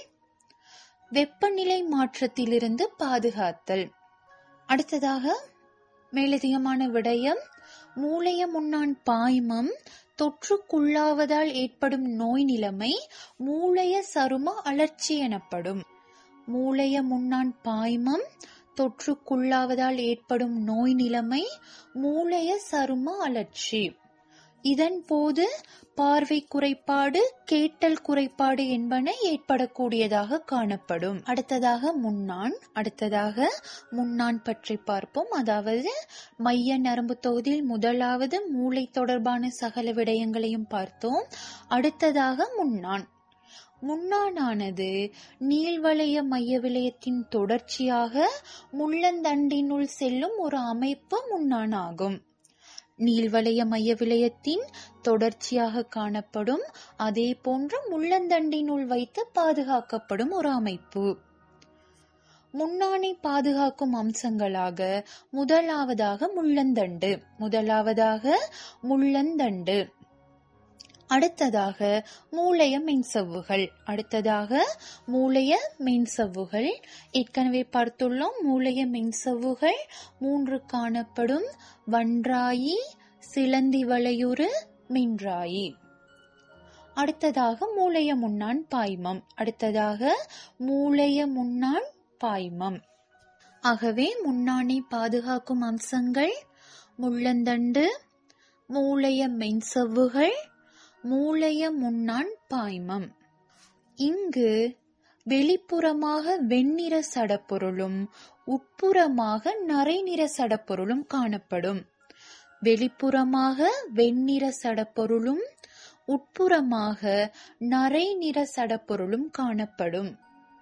வெப்பநிலை மாற்றத்திலிருந்து பாதுகாத்தல் அடுத்ததாக மேலதிகமான விடயம் மூளைய முன்னான் பாய்மம் தொற்றுக்குள்ளாவதால் ஏற்படும் நோய் நிலைமை மூளைய சரும அழற்சி எனப்படும் மூளைய முன்னான் பாய்மம் தொற்றுக்குள்ளாவதால் ஏற்படும் நோய் நிலைமை மூளைய சரும அழற்சி இதன் போது பார்வை குறைபாடு கேட்டல் குறைபாடு என்பன ஏற்படக்கூடியதாக காணப்படும் அடுத்ததாக முன்னான் அடுத்ததாக முன்னான் பற்றி பார்ப்போம் அதாவது மைய நரம்பு தொகுதியில் முதலாவது மூளை தொடர்பான சகல விடயங்களையும் பார்த்தோம் அடுத்ததாக முன்னான் முன்னானானது நீள்வளைய மைய விலயத்தின் தொடர்ச்சியாக முள்ளந்தண்டினுள் செல்லும் ஒரு அமைப்பு முன்னானாகும் நீள்வளைய மைய விலயத்தின் தொடர்ச்சியாக காணப்படும் அதே போன்று முள்ளந்தண்டினுள் வைத்து பாதுகாக்கப்படும் ஒரு அமைப்பு முன்னானை பாதுகாக்கும் அம்சங்களாக முதலாவதாக முள்ளந்தண்டு முதலாவதாக முள்ளந்தண்டு அடுத்ததாக மூளைய மென்சவ்வுகள் அடுத்ததாக மூளைய மென்சவ்வுகள் ஏற்கனவே பார்த்துள்ளோம் மூளைய மென்சவ்வுகள் மூன்று காணப்படும் வன்றாயி சிலந்தி வளையுறு மின்றாயி அடுத்ததாக மூளைய முன்னான் பாய்மம் அடுத்ததாக மூளைய முன்னான் பாய்மம் ஆகவே முன்னானை பாதுகாக்கும் அம்சங்கள் முள்ளந்தண்டு மூளைய மென்சவ்வுகள் மூளைய முன்னான் பாய்மம் இங்கு வெளிப்புறமாக வெண்ணிற சடப்பொருளும் உட்புறமாக நரைநிற சடப்பொருளும் காணப்படும் வெளிப்புறமாக வெண்ணிற சடப்பொருளும் உட்புறமாக நரைநிற சடப்பொருளும் காணப்படும்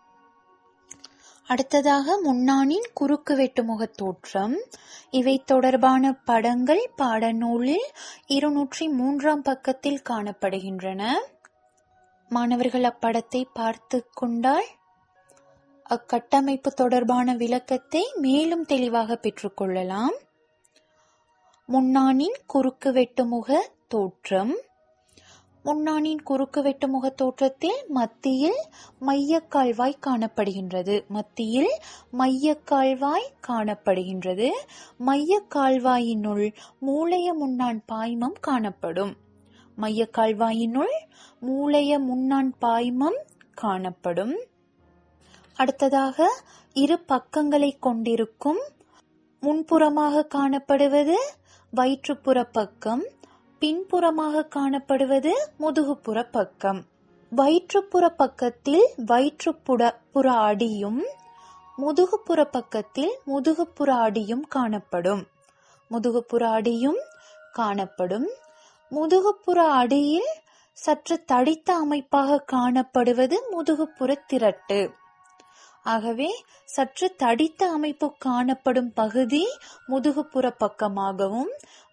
அடுத்ததாக முன்னானின் குறுக்கு வெட்டுமுக தோற்றம் இவை தொடர்பான படங்கள் பாடநூலில் இருநூற்றி மூன்றாம் பக்கத்தில் காணப்படுகின்றன மாணவர்கள் அப்படத்தை பார்த்து கொண்டால் அக்கட்டமைப்பு தொடர்பான விளக்கத்தை மேலும் தெளிவாக பெற்றுக்கொள்ளலாம் முன்னானின் குறுக்கு வெட்டுமுக தோற்றம் முன்னானின் குறுக்கு வெட்டுமுக தோற்றத்தில் மத்தியில் மையக்கால்வாய் காணப்படுகின்றது மத்தியில் மையக்கால்வாய் காணப்படுகின்றது மையக்கால்வாயினுள் மூளைய முன்னான் பாய்மம் காணப்படும் மையக்கால்வாயினுள் மூளைய முன்னான் பாய்மம் காணப்படும் அடுத்ததாக இரு பக்கங்களை கொண்டிருக்கும் முன்புறமாக காணப்படுவது வயிற்றுப்புற பக்கம் பின்புறமாக காணப்படுவது முதுகுப்புற பக்கம் வயிற்றுப்புற பக்கத்தில் வயிற்றுப்புற புற அடியும் முதுகுப்புற பக்கத்தில் முதுகுப்புற அடியும் காணப்படும் முதுகுப்புற அடியும் காணப்படும் முதுகுப்புற அடியில் சற்று தடித்த அமைப்பாக காணப்படுவது முதுகுப்புற திரட்டு ஆகவே சற்று தடித்த அமைப்பு காணப்படும் பகுதி முதுகுப்புற பக்கமாகவும்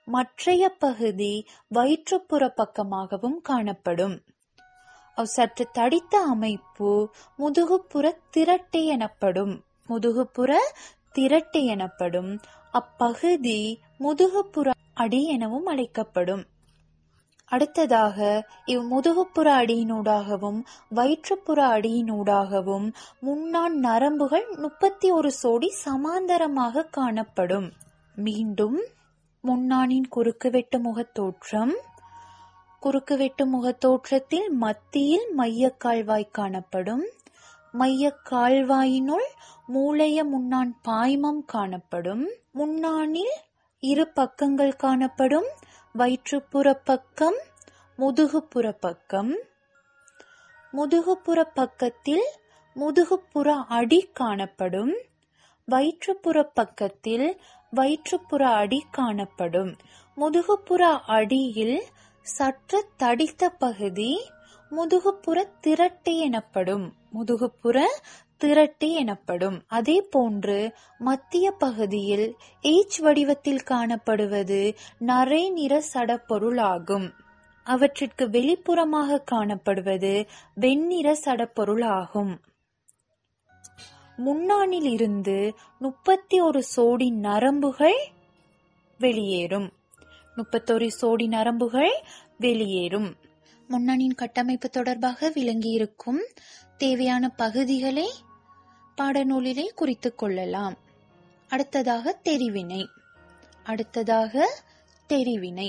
மற்றைய பகுதி வயிற்றுப்புற பக்கமாகவும் காணப்படும் அவ் சற்று தடித்த அமைப்பு முதுகுப்புற திரட்டை எனப்படும் முதுகுப்புற திரட்டை எனப்படும் அப்பகுதி முதுகுப்புற அடி எனவும் அழைக்கப்படும் அடுத்ததாக இவ் முதுகுப்புற அடியினூடாகவும் வயிற்றுப்புற அடியினூடாகவும் முன்னான் நரம்புகள் முப்பத்தி ஒரு சோடி சமாந்தரமாக காணப்படும் மீண்டும் முன்னானின் குறுக்குவெட்டு முகத்தோற்றம் குறுக்குவெட்டு முகத்தோற்றத்தில் மத்தியில் மையக்கால்வாய் காணப்படும் மையக்கால்வாயினுள் மூளைய முன்னான் பாய்மம் காணப்படும் முன்னானில் இரு பக்கங்கள் காணப்படும் வயிற்றுப்புற பக்கம் முதுகுப்புற பக்கம் முதுகுப்புற பக்கத்தில் முதுகுப்புற அடி காணப்படும் வயிற்றுப்புற பக்கத்தில் வயிற்றுப்புற அடி காணப்படும் முதுகுப்புற அடியில் சற்று தடித்த பகுதி முதுகுப்புற திரட்டை எனப்படும் முதுகுப்புற திரட்டி எனப்படும் அதே போன்று மத்திய பகுதியில் H வடிவத்தில் காணப்படுவது நரை நிற சடப்பொருள் ஆகும் அவற்றிற்கு வெளிப்புறமாக காணப்படுவது வெண்ணிற சடப்பொருள் ஆகும் முன்னானில் இருந்து முப்பத்தி ஒரு சோடி நரம்புகள் வெளியேறும் முப்பத்தொரு சோடி நரம்புகள் வெளியேறும் முன்னானின் கட்டமைப்பு தொடர்பாக விளங்கியிருக்கும் தேவையான பகுதிகளை பாடநூலிலே குறித்துக் கொள்ளலாம் அடுத்ததாக தெரிவினை அடுத்ததாக தெரிவினை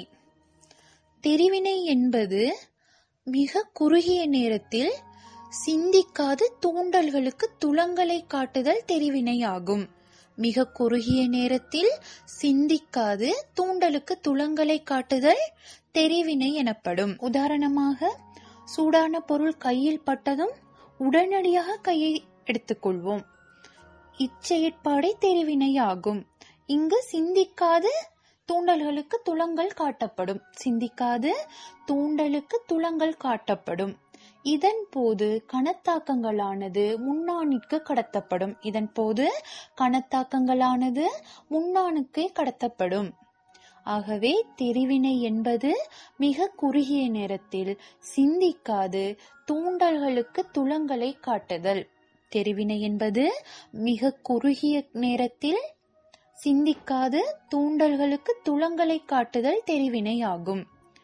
தெரிவினை என்பது மிக குறுகிய நேரத்தில் சிந்திக்காது தூண்டல்களுக்கு துலங்களை காட்டுதல் தெரிவினை ஆகும் மிக குறுகிய நேரத்தில் சிந்திக்காது தூண்டலுக்கு துலங்களை காட்டுதல் தெரிவினை எனப்படும் உதாரணமாக சூடான பொருள் கையில் பட்டதும் உடனடியாக கையை எடுத்துக்கொள்வோம் இச்செயற்பாடே தெரிவினை ஆகும் இங்கு சிந்திக்காது தூண்டல்களுக்கு துலங்கள் காட்டப்படும் சிந்திக்காது தூண்டலுக்கு துலங்கள் காட்டப்படும் இதன் போது கணத்தாக்கங்களானது முன்னாணிற்கு கடத்தப்படும் இதன் போது கணத்தாக்கங்களானது முன்னானுக்கு கடத்தப்படும் ஆகவே தெரிவினை என்பது மிக குறுகிய நேரத்தில் சிந்திக்காது தூண்டல்களுக்கு துலங்களை காட்டுதல் தெரிவினை என்பது மிக குறுகிய நேரத்தில் சிந்திக்காது தூண்டல்களுக்கு துலங்களை காட்டுதல் தெரிவினை ஆகும்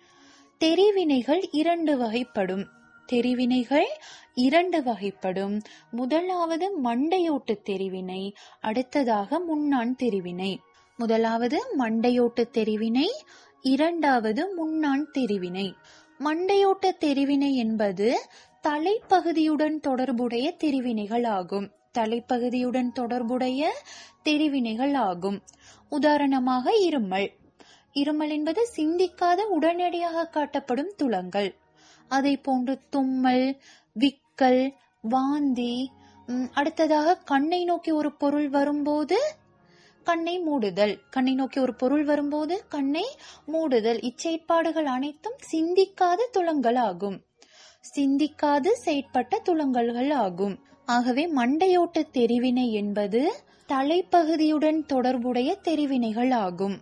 தெரிவினைகள் இரண்டு வகைப்படும் தெரிவினைகள் இரண்டு வகைப்படும் முதலாவது மண்டையோட்டு தெரிவினை அடுத்ததாக முன்னான் தெரிவினை முதலாவது மண்டையோட்டு தெரிவினை இரண்டாவது முன்னான் தெரிவினை மண்டையோட்ட தெரிவினை என்பது தலைப்பகுதியுடன் தொடர்புடைய தெரிவினைகள் ஆகும் தலைப்பகுதியுடன் தொடர்புடைய தெரிவினைகள் ஆகும் உதாரணமாக இருமல் இருமல் என்பது சிந்திக்காத உடனடியாக காட்டப்படும் துலங்கள் அதை போன்று தும்மல் விக்கல் வாந்தி ம், அடுத்ததாக கண்ணை நோக்கி ஒரு பொருள் வரும்போது கண்ணை மூடுதல் கண்ணை நோக்கி ஒரு பொருள் வரும்போது கண்ணை மூடுதல் இச்செயற்பாடுகள் அனைத்தும் சிந்திக்காத துலங்கள் ஆகும் சிந்திக்காது செயற்பட்ட துலங்கல்கள் ஆகும் ஆகவே மண்டையோட்ட தெரிவினை என்பது தலைப்பகுதியுடன் தொடர்புடைய தெரிவினைகள் ஆகும்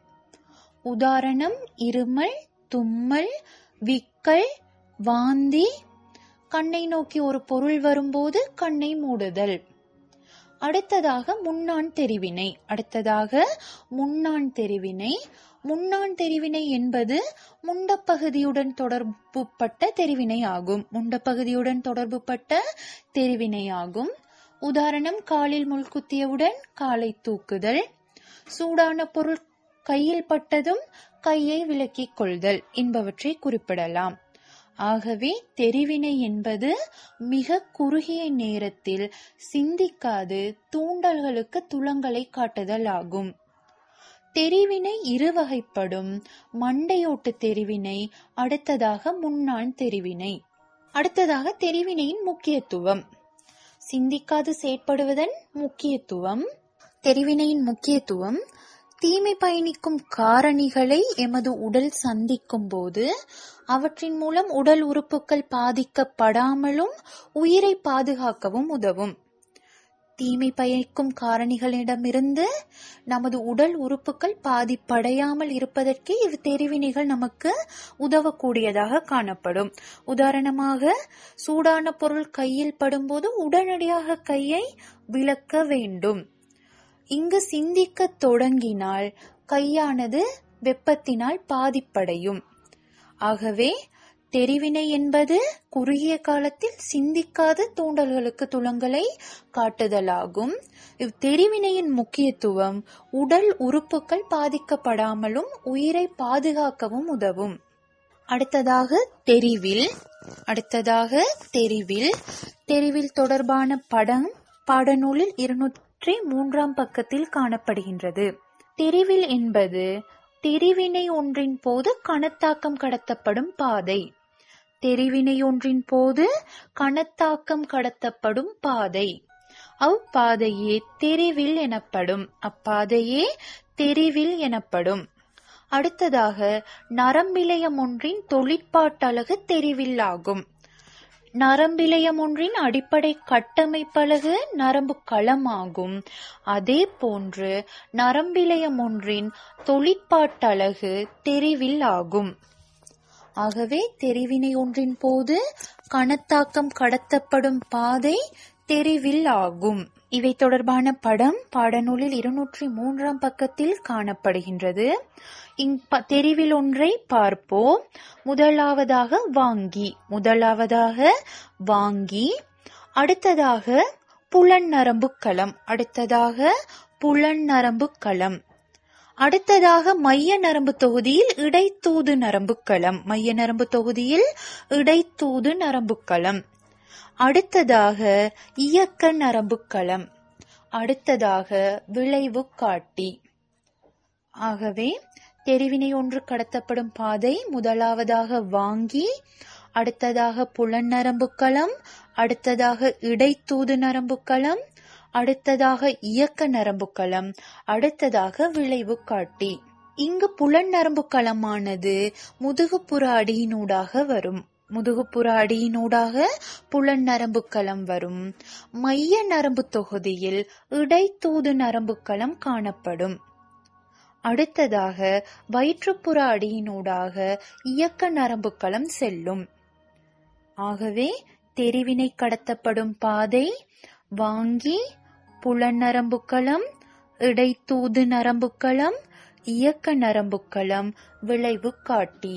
உதாரணம் இருமல் தும்மல் விக்கல் வாந்தி கண்ணை நோக்கி ஒரு பொருள் வரும்போது கண்ணை மூடுதல் அடுத்ததாக முன்னான் தெரிவினை அடுத்ததாக முன்னான் தெரிவினை முன்னான் தெரிவினை என்பது முண்டப்பகுதியுடன் தொடர்புப்பட்ட தெரிவினை ஆகும் முண்டப்பகுதியுடன் தொடர்புப்பட்ட தெரிவினை ஆகும் உதாரணம் காலில் முள் குத்தியவுடன் காலை தூக்குதல் சூடான பொருள் கையில் பட்டதும் கையை விலக்கிக் கொள்தல் என்பவற்றை குறிப்பிடலாம் ஆகவே தெரிவினை என்பது மிக குறுகிய நேரத்தில் சிந்திக்காது தூண்டல்களுக்கு துலங்களை காட்டுதல் ஆகும் தெரிவினை இருவகைப்படும் மண்டையோட்டு தெரிவினை அடுத்ததாக முன்னான் தெரிவினை அடுத்ததாக தெரிவினையின் முக்கியத்துவம் சிந்திக்காது செயற்படுவதன் முக்கியத்துவம் தெரிவினையின் முக்கியத்துவம் தீமை பயணிக்கும் காரணிகளை எமது உடல் சந்திக்கும் போது அவற்றின் மூலம் உடல் உறுப்புகள் பாதிக்கப்படாமலும் உயிரை பாதுகாக்கவும் உதவும் தீமை பயக்கும் காரணிகளிடமிருந்து நமது உடல் உறுப்புகள் பாதிப்படையாமல் இருப்பதற்கு இவ் தெரிவினைகள் நமக்கு உதவக்கூடியதாக காணப்படும் உதாரணமாக சூடான பொருள் கையில் படும்போது உடனடியாக கையை விலக்க வேண்டும் இங்கு சிந்திக்க தொடங்கினால் கையானது வெப்பத்தினால் பாதிப்படையும் ஆகவே தெரிவினை என்பது குறுகிய காலத்தில் சிந்திக்காத தூண்டல்களுக்கு துளங்களை காட்டுதலாகும் இவ்வெரிவினையின் முக்கியத்துவம் உடல் உறுப்புகள் பாதிக்கப்படாமலும் உயிரை பாதுகாக்கவும் உதவும் அடுத்ததாக தெரிவில் அடுத்ததாக தெரிவில் தெரிவில் தொடர்பான படம் பாடநூலில் இருநூற்றி மூன்றாம் பக்கத்தில் காணப்படுகின்றது தெரிவில் என்பது தெரிவினை ஒன்றின் போது கணத்தாக்கம் கடத்தப்படும் பாதை தெரிவினை ஒன்றின் போது கணத்தாக்கம் கடத்தப்படும் பாதை அப்பாதையே தெரிவில் எனப்படும் அப்பாதையே தெரிவில் எனப்படும் அடுத்ததாக நரம்பிலயம் ஒன்றின் தொழிற்பாட்டழகு தெரிவில் ஆகும் நரம்பிலயம் ஒன்றின் அடிப்படை கட்டமைப்பழகு நரம்பு களமாகும் அதே போன்று நரம்பிலயம் ஒன்றின் தொழிற்பாட்டழகு தெரிவில் ஆகும் ஆகவே தெரிவினை ஒன்றின் போது கணத்தாக்கம் கடத்தப்படும் பாதை தெரிவில் ஆகும் இவை தொடர்பான படம் பாடநூலில் இருநூற்றி மூன்றாம் பக்கத்தில் காணப்படுகின்றது இங் தெரிவில் ஒன்றை பார்ப்போம் முதலாவதாக வாங்கி முதலாவதாக வாங்கி அடுத்ததாக புலன் நரம்பு களம் அடுத்ததாக புலன் நரம்பு களம் அடுத்ததாக மைய நரம்பு தொகுதியில் இடைத்தூது நரம்பு களம் மைய நரம்பு தொகுதியில் இடைத்தூது நரம்பு களம் அடுத்ததாக இயக்க நரம்பு களம் அடுத்ததாக விளைவு காட்டி ஆகவே தெரிவினை ஒன்று கடத்தப்படும் பாதை முதலாவதாக வாங்கி அடுத்ததாக புலன் நரம்பு களம் அடுத்ததாக இடைத்தூது நரம்பு களம் அடுத்ததாக இயக்க நரம்பு களம் அடுத்ததாக விளைவு காட்டி இங்கு புலன் நரம்பு களமானது முதுகுப்புற அடியினூடாக வரும் முதுகுப்புற அடியினூடாக புலன் நரம்பு களம் வரும் மைய நரம்பு தொகுதியில் இடைத்தூது நரம்பு களம் காணப்படும் அடுத்ததாக வயிற்றுப்புற அடியினூடாக இயக்க நரம்பு களம் செல்லும் ஆகவே தெரிவினை கடத்தப்படும் பாதை வாங்கி புலன் நரம்புக்களம் இடைத்தூது நரம்புக்களம் இயக்க நரம்புக்களம் விளைவு காட்டி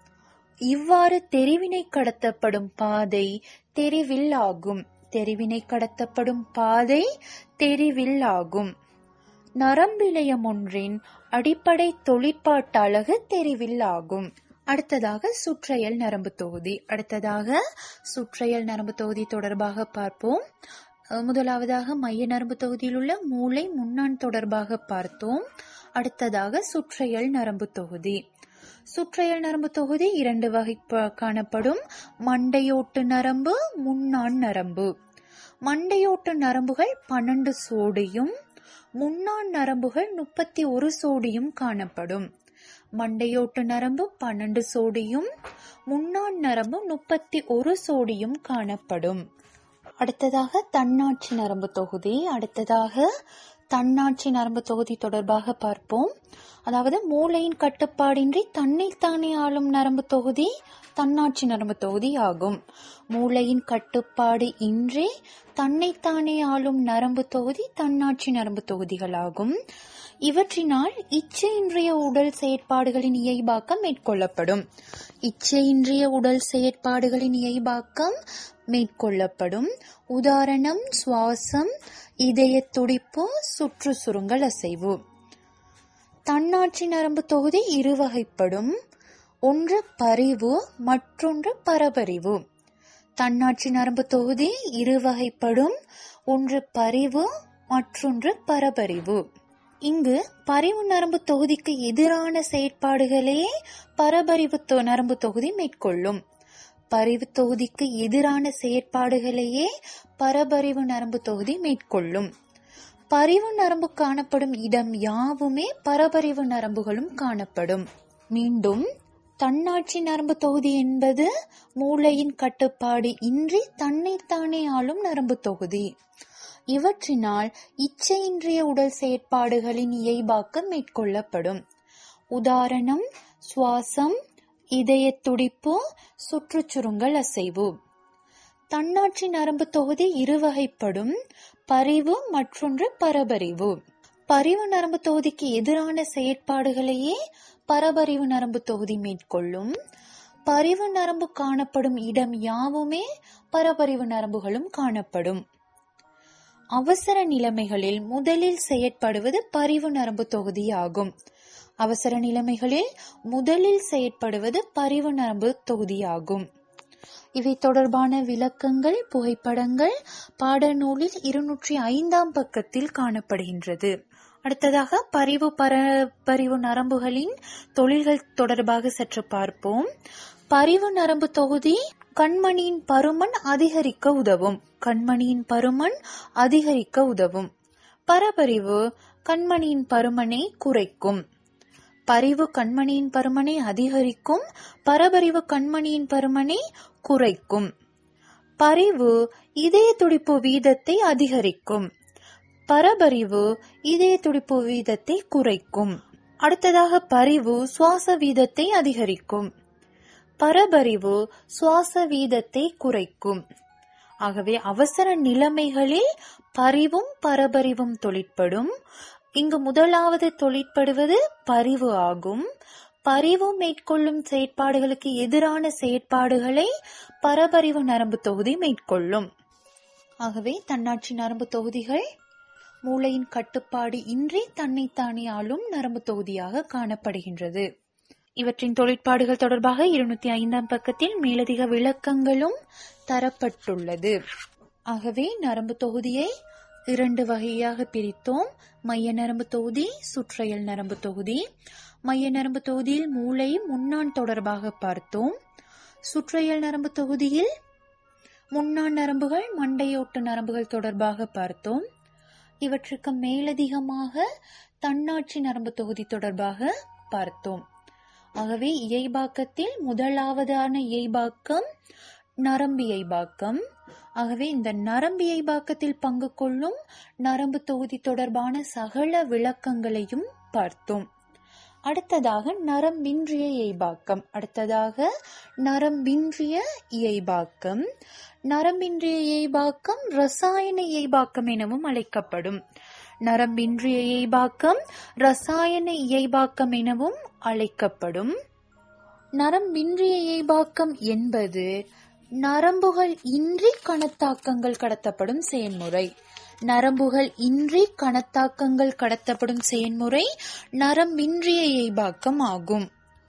இவ்வாறு தெரிவினை கடத்தப்படும் பாதை தெரிவில் ஆகும் தெரிவினை கடத்தப்படும் பாதை தெரிவில் ஆகும் நரம்பிலயம் ஒன்றின் அடிப்படை தொழிற்பாட்டழகு தெரிவில் ஆகும் அடுத்ததாக சுற்றையல் நரம்பு தொகுதி அடுத்ததாக சுற்றையல் நரம்பு தொகுதி தொடர்பாக பார்ப்போம் முதலாவதாக மைய நரம்பு தொகுதியில் உள்ள மூளை முன்னான் தொடர்பாக பார்த்தோம் அடுத்ததாக சுற்றையல் நரம்பு தொகுதி சுற்றையல் நரம்பு தொகுதி இரண்டு வகை காணப்படும் மண்டையோட்டு நரம்பு முன்னான் நரம்பு மண்டையோட்டு நரம்புகள் பன்னெண்டு சோடியும் முன்னான் நரம்புகள் முப்பத்தி ஒரு சோடியும் காணப்படும் மண்டையோட்டு நரம்பு பன்னெண்டு சோடியும் முன்னான் நரம்பு முப்பத்தி ஒரு சோடியும் காணப்படும் அடுத்ததாக தன்னாட்சி நரம்பு தொகுதி அடுத்ததாக தன்னாட்சி நரம்பு தொகுதி தொடர்பாக பார்ப்போம் அதாவது மூளையின் கட்டுப்பாடின்றி தன்னைத்தானே ஆளும் நரம்பு தொகுதி தன்னாட்சி நரம்பு தொகுதி ஆகும் மூளையின் கட்டுப்பாடு இன்றி தன்னைத்தானே ஆளும் நரம்பு தொகுதி தன்னாட்சி நரம்பு தொகுதிகளாகும் இவற்றினால் இச்சையின்றிய உடல் செயற்பாடுகளின் இயல்பாக்கம் மேற்கொள்ளப்படும் இச்சையின்றிய உடல் செயற்பாடுகளின் இயல்பாக்கம் மேற்கொள்ளப்படும் உதாரணம் சுவாசம் இதய துடிப்பு சுற்று சுருங்கல் அசைவு தன்னாட்சி நரம்பு தொகுதி இருவகைப்படும் ஒன்று பரிவு மற்றொன்று பரபரிவு தன்னாட்சி நரம்பு தொகுதி இருவகைப்படும் ஒன்று பரிவு மற்றொன்று பரபரிவு இங்கு பரிவு நரம்பு தொகுதிக்கு எதிரான செயற்பாடுகளே பரபரிவு நரம்பு தொகுதி மேற்கொள்ளும் பரிவு தொகுதிக்கு எதிரான செயற்பாடுகளையே பரபரிவு நரம்பு தொகுதி மேற்கொள்ளும் பரிவு நரம்பு காணப்படும் இடம் யாவுமே பரபரிவு நரம்புகளும் காணப்படும் மீண்டும் தன்னாட்சி நரம்பு தொகுதி என்பது மூளையின் கட்டுப்பாடு இன்றி தன்னைத்தானே ஆளும் நரம்பு தொகுதி இவற்றினால் இச்சையின்றிய உடல் செயற்பாடுகளின் இயைபாக்கம் மேற்கொள்ளப்படும் உதாரணம் சுவாசம் இதய துடிப்பு சுற்றுச்சுருங்கல் அசைவு தன்னாட்சி நரம்பு தொகுதி இருவகைப்படும் பரிவு மற்றொன்று பரபரிவு பரிவு நரம்பு தொகுதிக்கு எதிரான செயற்பாடுகளையே பரபரிவு நரம்பு தொகுதி மேற்கொள்ளும் பரிவு நரம்பு காணப்படும் இடம் யாவுமே பரபரிவு நரம்புகளும் காணப்படும் அவசர நிலைமைகளில் முதலில் செயற்படுவது பரிவு நரம்பு தொகுதியாகும் அவசர நிலைமைகளில் முதலில் செயற்படுவது பரிவு நரம்பு தொகுதியாகும் இவை தொடர்பான விளக்கங்கள் புகைப்படங்கள் பாடநூலில் இருநூற்றி ஐந்தாம் பக்கத்தில் காணப்படுகின்றது அடுத்ததாக பரிவு பரபரிவு நரம்புகளின் தொழில்கள் தொடர்பாக சற்று பார்ப்போம் பரிவு நரம்பு தொகுதி கண்மணியின் பருமன் அதிகரிக்க உதவும் கண்மணியின் பருமன் அதிகரிக்க உதவும் பரபரிவு கண்மணியின் பருமனை குறைக்கும் பரிவு கண்மணியின் பருமனை அதிகரிக்கும் பரபரிவு கண்மணியின் பருமனை குறைக்கும் பரிவு இதய துடிப்பு வீதத்தை அதிகரிக்கும் பரபரிவு இதய துடிப்பு வீதத்தை குறைக்கும் அடுத்ததாக பரிவு சுவாச வீதத்தை அதிகரிக்கும் பரபரிவு சுவாச வீதத்தை குறைக்கும் ஆகவே அவசர நிலைமைகளில் பரிவும் பரபரிவும் தொழிற்படும் இங்கு முதலாவது தொழிற்படுவது பரிவு ஆகும் பரிவு மேற்கொள்ளும் செயற்பாடுகளுக்கு எதிரான செயற்பாடுகளை பரபரிவு நரம்பு தொகுதி மேற்கொள்ளும் ஆகவே தன்னாட்சி நரம்பு தொகுதிகள் மூளையின் கட்டுப்பாடு இன்றி தன்னைத்தானே ஆளும் நரம்பு தொகுதியாக காணப்படுகின்றது இவற்றின் தொழிற்பாடுகள் தொடர்பாக இருநூத்தி ஐந்தாம் பக்கத்தில் மேலதிக விளக்கங்களும் தரப்பட்டுள்ளது ஆகவே நரம்பு தொகுதியை இரண்டு வகையாக பிரித்தோம் மைய நரம்பு தொகுதி சுற்றையல் நரம்பு தொகுதி மைய நரம்பு தொகுதியில் மூளை முன்னான் தொடர்பாக பார்த்தோம் சுற்றையல் நரம்பு தொகுதியில் முன்னான் நரம்புகள் மண்டையோட்டு நரம்புகள் தொடர்பாக பார்த்தோம் இவற்றுக்கு மேலதிகமாக தன்னாட்சி நரம்பு தொகுதி தொடர்பாக பார்த்தோம் ஆகவே இயைபாக்கத்தில் முதலாவதான இயைபாக்கம் நரம்பியைபாக்கம் ஆகவே இந்த நரம்பியைபாக்கத்தில் பங்கு கொள்ளும் நரம்பு தொகுதி தொடர்பான சகல விளக்கங்களையும் பார்த்தோம் அடுத்ததாக நரம்பின்றிய இயைபாக்கம் அடுத்ததாக நரம்பின்றிய இயைபாக்கம் நரம்பின்றிய இயைபாக்கம் ரசாயன இயைபாக்கம் எனவும் அழைக்கப்படும் நரம்பின்றிய இயைபாக்கம் ரசாயன இயைபாக்கம் எனவும் அழைக்கப்படும் நரம்பின்றிய இயைபாக்கம் என்பது நரம்புகள் இன்றி கணத்தாக்கங்கள் கடத்தப்படும் செயல்முறை நரம்புகள் இன்றி கணத்தாக்கங்கள் கடத்தப்படும் செயல்முறை நரம்பின்றிய இயைபாக்கம் ஆகும்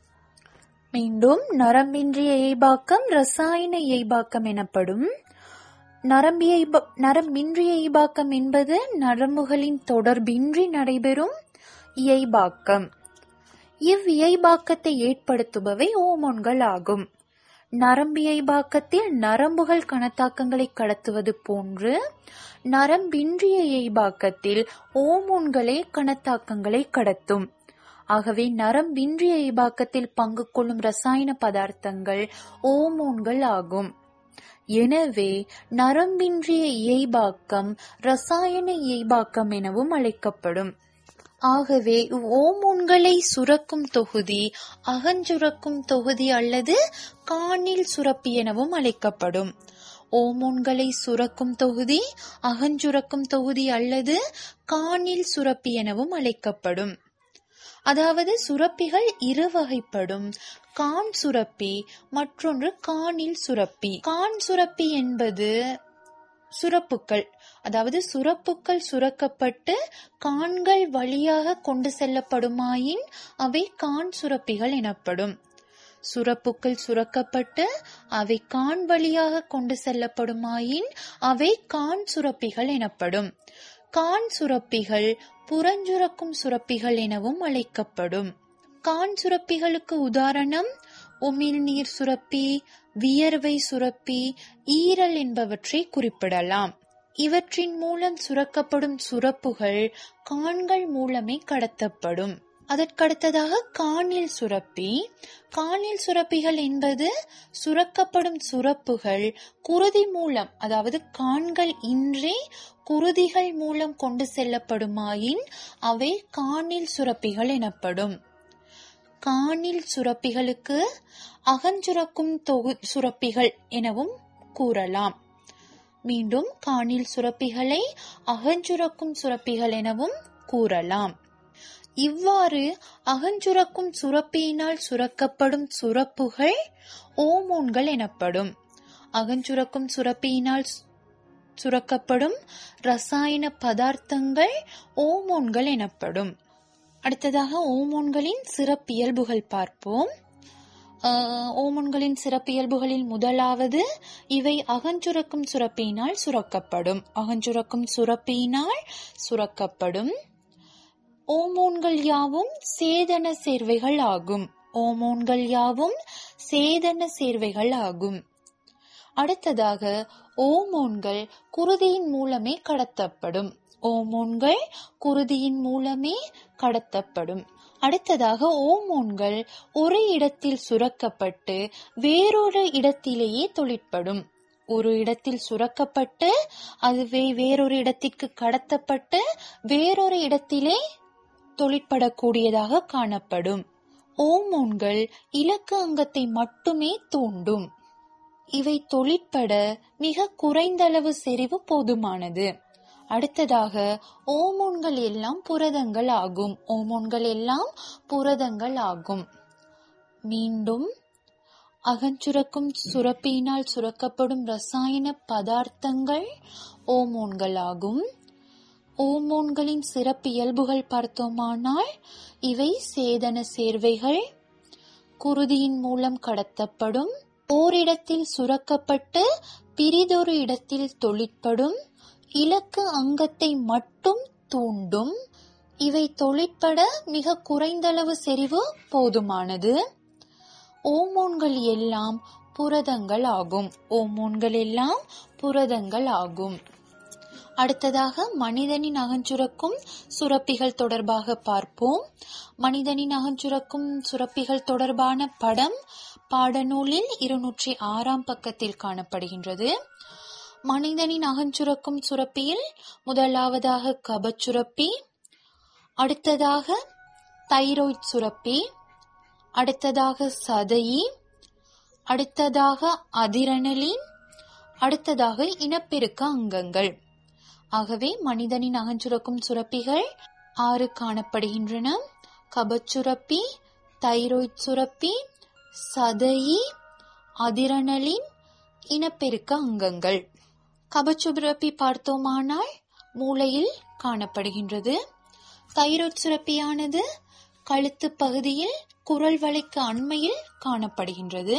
மீண்டும் நரம்பின்றிய இயைபாக்கம் ரசாயன இயைபாக்கம் எனப்படும் நரம்பிய நரம்பின்றிய இயைபாக்கம் என்பது நரம்புகளின் தொடர்பின்றி நடைபெறும் இயைபாக்கம் இவ் இயைபாக்கத்தை ஏற்படுத்துபவை ஓமோன்கள் ஆகும் நரம்பியைபாக்கத்தில் நரம்புகள் கணத்தாக்கங்களை கடத்துவது போன்று நரம்பின்றிய இயைபாக்கத்தில் ஓமோன்களே கணத்தாக்கங்களை கடத்தும் ஆகவே நரம்பின்றிய இயைபாக்கத்தில் பங்கு கொள்ளும் ரசாயன பதார்த்தங்கள் ஓமோன்கள் ஆகும் எனவே நரம்பின்றிய இயைபாக்கம் ரசாயன இயைபாக்கம் எனவும் அழைக்கப்படும் ஆகவே ஓமோன்களை சுரக்கும் தொகுதி அகஞ்சுரக்கும் தொகுதி அல்லது காணில் சுரப்பி எனவும் அழைக்கப்படும் ஓமோன்களை சுரக்கும் தொகுதி அகஞ்சுரக்கும் தொகுதி அல்லது காணில் சுரப்பி எனவும் அழைக்கப்படும் அதாவது சுரப்பிகள் இரு வகைப்படும் கான் சுரப்பி மற்றொன்று காணில் சுரப்பி கான் சுரப்பி என்பது சுரப்புக்கள் அதாவது சுரப்புக்கள் சுரக்கப்பட்டு கான்கள் வழியாக கொண்டு செல்லப்படுமாயின் அவை கான் சுரப்பிகள் எனப்படும் சுரப்புக்கள் சுரக்கப்பட்டு அவை கான் வழியாக கொண்டு செல்லப்படுமாயின் அவை கான் சுரப்பிகள் எனப்படும் கான் சுரப்பிகள் புறஞ்சுரக்கும் சுரப்பிகள் எனவும் அழைக்கப்படும் கான் சுரப்பிகளுக்கு உதாரணம் உமிழ்நீர் சுரப்பி வியர்வை சுரப்பி ஈரல் என்பவற்றை குறிப்பிடலாம் இவற்றின் மூலம் சுரக்கப்படும் சுரப்புகள் கான்கள் மூலமே கடத்தப்படும் அதற்கடுத்ததாக காணில் சுரப்பி காணில் சுரப்பிகள் என்பது சுரக்கப்படும் சுரப்புகள் குருதி மூலம் அதாவது கான்கள் இன்றி குருதிகள் மூலம் கொண்டு செல்லப்படுமாயின் அவை காணில் சுரப்பிகள் எனப்படும் காணில் சுரப்பிகளுக்கு அகஞ்சுரக்கும் தொகு சுரப்பிகள் எனவும் கூறலாம் மீண்டும் காணில் சுரப்பிகளை அகஞ்சுரக்கும் சுரப்பிகள் எனவும் கூறலாம் இவ்வாறு அகஞ்சுரக்கும் சுரப்பியினால் சுரக்கப்படும் சுரப்புகள் ஓமோன்கள் எனப்படும் அகஞ்சுரக்கும் சுரப்பியினால் சுரக்கப்படும் ரசாயன பதார்த்தங்கள் ஓமோன்கள் எனப்படும் அடுத்ததாக ஓமோன்களின் சிறப்பியல்புகள் பார்ப்போம் ஓமோன்களின் சிறப்பியல்புகளில் முதலாவது இவை அகஞ்சுரக்கும் சுரப்பியினால் சுரக்கப்படும் அகஞ்சுரக்கும் சுரப்பியினால் சுரக்கப்படும் ஓமோன்கள் யாவும் சேதன சேர்வைகள் ஆகும் ஓமோன்கள் யாவும் சேதன சேர்வைகள் ஆகும் அடுத்ததாக ஓமோன்கள் குருதியின் மூலமே கடத்தப்படும் ஓமோன்கள் குருதியின் மூலமே கடத்தப்படும் அடுத்ததாக ஓமோன்கள் ஒரு இடத்தில் சுரக்கப்பட்டு வேறொரு இடத்திலேயே தொழிற்படும் ஒரு இடத்தில் சுரக்கப்பட்டு அதுவே வேறொரு இடத்திற்கு கடத்தப்பட்டு வேறொரு இடத்திலே தொழிற்படக்கூடியதாக காணப்படும் ஓமோன்கள் இலக்கு அங்கத்தை மட்டுமே தூண்டும் இவை தொழிற்பட மிக குறைந்தளவு செறிவு போதுமானது அடுத்ததாக ஓமோன்கள் எல்லாம் புரதங்கள் ஆகும் ஓமோன்கள் எல்லாம் புரதங்கள் ஆகும் மீண்டும் அகஞ்சுரக்கும் சுரப்பியினால் சுரக்கப்படும் ரசாயன பதார்த்தங்கள் ஓமோன்கள் ஆகும் ஓமோன்களின் சிறப்பியல்புகள் பார்த்தோமானால் இவை சேதன சேர்வைகள் குருதியின் மூலம் கடத்தப்படும் ஓரிடத்தில் சுரக்கப்பட்டு பிரிதொரு இடத்தில் தொழிற்படும் இலக்கு அங்கத்தை மட்டும் தூண்டும் இவை தொழிற்பட மிக குறைந்தளவு செறிவு போதுமானது ஓமோன்கள் எல்லாம் புரதங்கள் ஆகும் ஓமோன்கள் எல்லாம் புரதங்கள் ஆகும் அடுத்ததாக மனிதனின் அகஞ்சுரக்கும் சுரப்பிகள் தொடர்பாக பார்ப்போம் மனிதனின் அகஞ்சுரக்கும் சுரப்பிகள் தொடர்பான படம் பாடநூலில் இருநூற்றி ஆறாம் பக்கத்தில் காணப்படுகின்றது மனிதனின் அகஞ்சுரக்கும் சுரப்பியில் முதலாவதாக கபச்சுரப்பி அடுத்ததாக தைராய்ட் சுரப்பி அடுத்ததாக சதையி அடுத்ததாக அதிரணலின் அடுத்ததாக இனப்பெருக்க அங்கங்கள் ஆகவே மனிதனின் அகஞ்சுரக்கும் சுரப்பிகள் ஆறு காணப்படுகின்றன கபச்சுரப்பி தைராய்ட் சுரப்பி சதையி அதிரணலின் இனப்பெருக்க அங்கங்கள் கபச்சுரப்பி பார்த்தோமானால் மூளையில் காணப்படுகின்றது தைராய்ட் சுரப்பியானது கழுத்து பகுதியில் குரல் வளைக்கு அண்மையில் காணப்படுகின்றது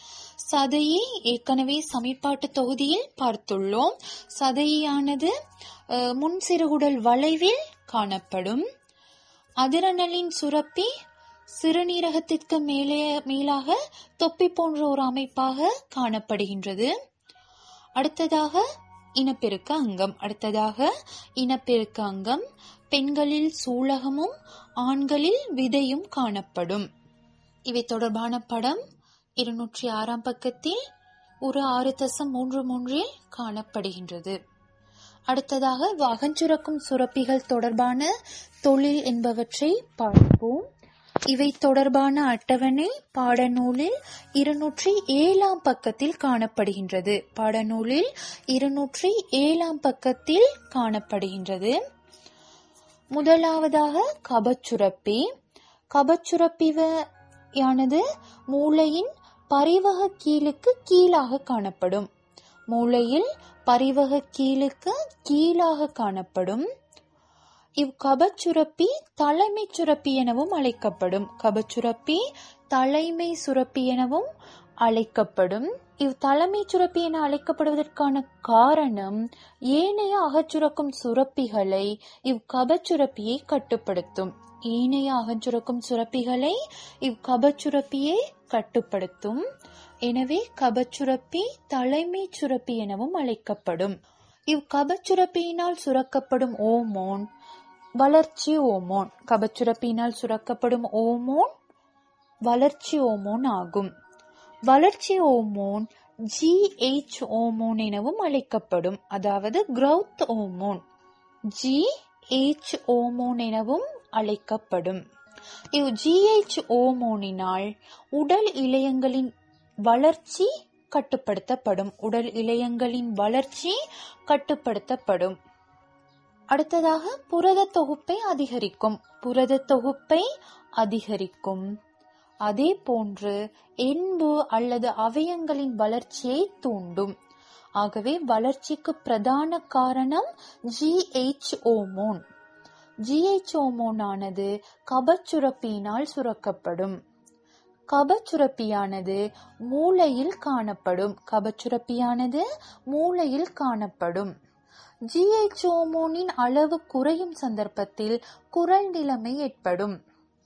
சதையை ஏற்கனவே சமீபாட்டு தொகுதியில் பார்த்துள்ளோம் சதையானது முன் சிறுகுடல் வளைவில் காணப்படும் அதிரணலின் சுரப்பி சிறுநீரகத்திற்கு மேலே மேலாக தொப்பி போன்ற ஒரு அமைப்பாக காணப்படுகின்றது அடுத்ததாக இனப்பெருக்க அங்கம் அடுத்ததாக இனப்பெருக்க அங்கம் பெண்களில் சூலகமும் ஆண்களில் விதையும் காணப்படும் இவை தொடர்பான படம் இருநூற்றி ஆறாம் பக்கத்தில் ஒரு ஆறு தசம் மூன்று மூன்றில் காணப்படுகின்றது அடுத்ததாக அகஞ்சுரக்கும் சுரப்பிகள் தொடர்பான தொழில் என்பவற்றை பார்ப்போம் இவை தொடர்பான அட்டவணை பாடநூலில் இருநூற்றி ஏழாம் பக்கத்தில் காணப்படுகின்றது பாடநூலில் இருநூற்றி ஏழாம் பக்கத்தில் காணப்படுகின்றது முதலாவதாக கபச்சுரப்பி கபச்சுரப்பியானது மூளையின் பரிவக கீழுக்கு கீழாக காணப்படும் மூளையில் பரிவக கீழுக்கு கீழாக காணப்படும் இவ் கபச்சுரப்பி தலைமை சுரப்பி எனவும் அழைக்கப்படும் கபச்சுரப்பி தலைமை சுரப்பி எனவும் அழைக்கப்படும் இவ் தலைமை சுரப்பி என அழைக்கப்படுவதற்கான காரணம் ஏனைய அகச்சுரக்கும் சுரப்பிகளை இவ் கபச்சுரப்பியை கட்டுப்படுத்தும் ஏனைய அகச்சுரக்கும் சுரப்பிகளை இவ் கபச்சுரப்பியை கட்டுப்படுத்தும் எனவே கபச்சுரப்பி தலைமை சுரப்பி எனவும் அழைக்கப்படும் இவ் கபச்சுரப்பியினால் சுரக்கப்படும் ஓமோன் வளர்ச்சி ஓமோன் கபச்சுரப்பியினால் சுரக்கப்படும் ஓமோன் வளர்ச்சி ஓமோன் ஆகும் வளர்ச்சி ஓமோன் ஜிஹெச் ஹோமோன் எனவும் அழைக்கப்படும் அதாவது growth ஹோமோன் ஜிஹெச் ஹோமோன் எனவும் அழைக்கப்படும் இவ் ஜிஹெச் ஹோமோனினால் உடல் இழையங்களின் வளர்ச்சி கட்டுப்படுத்தப்படும் உடல் இழையங்களின் வளர்ச்சி கட்டுப்படுத்தப்படும் அடுத்ததாக புரத தொகுப்பை அதிகரிக்கும் புரத தொகுப்பை அதிகரிக்கும் அதே போன்று எண்பு அல்லது அவயங்களின் வளர்ச்சியை தூண்டும் ஆகவே வளர்ச்சிக்கு பிரதான காரணம் ஜிஹெச் ஹோமோன் ஜிஹெச் ஹோமோன் ஆனது கபச்சுரப்பியினால் சுரக்கப்படும் கபச்சுரப்பியானது மூளையில் காணப்படும் கபச்சுரப்பியானது மூளையில் காணப்படும் ஜிஹெச் ஹோமோனின் அளவு குறையும் சந்தர்ப்பத்தில் குரல் நிலைமை ஏற்படும்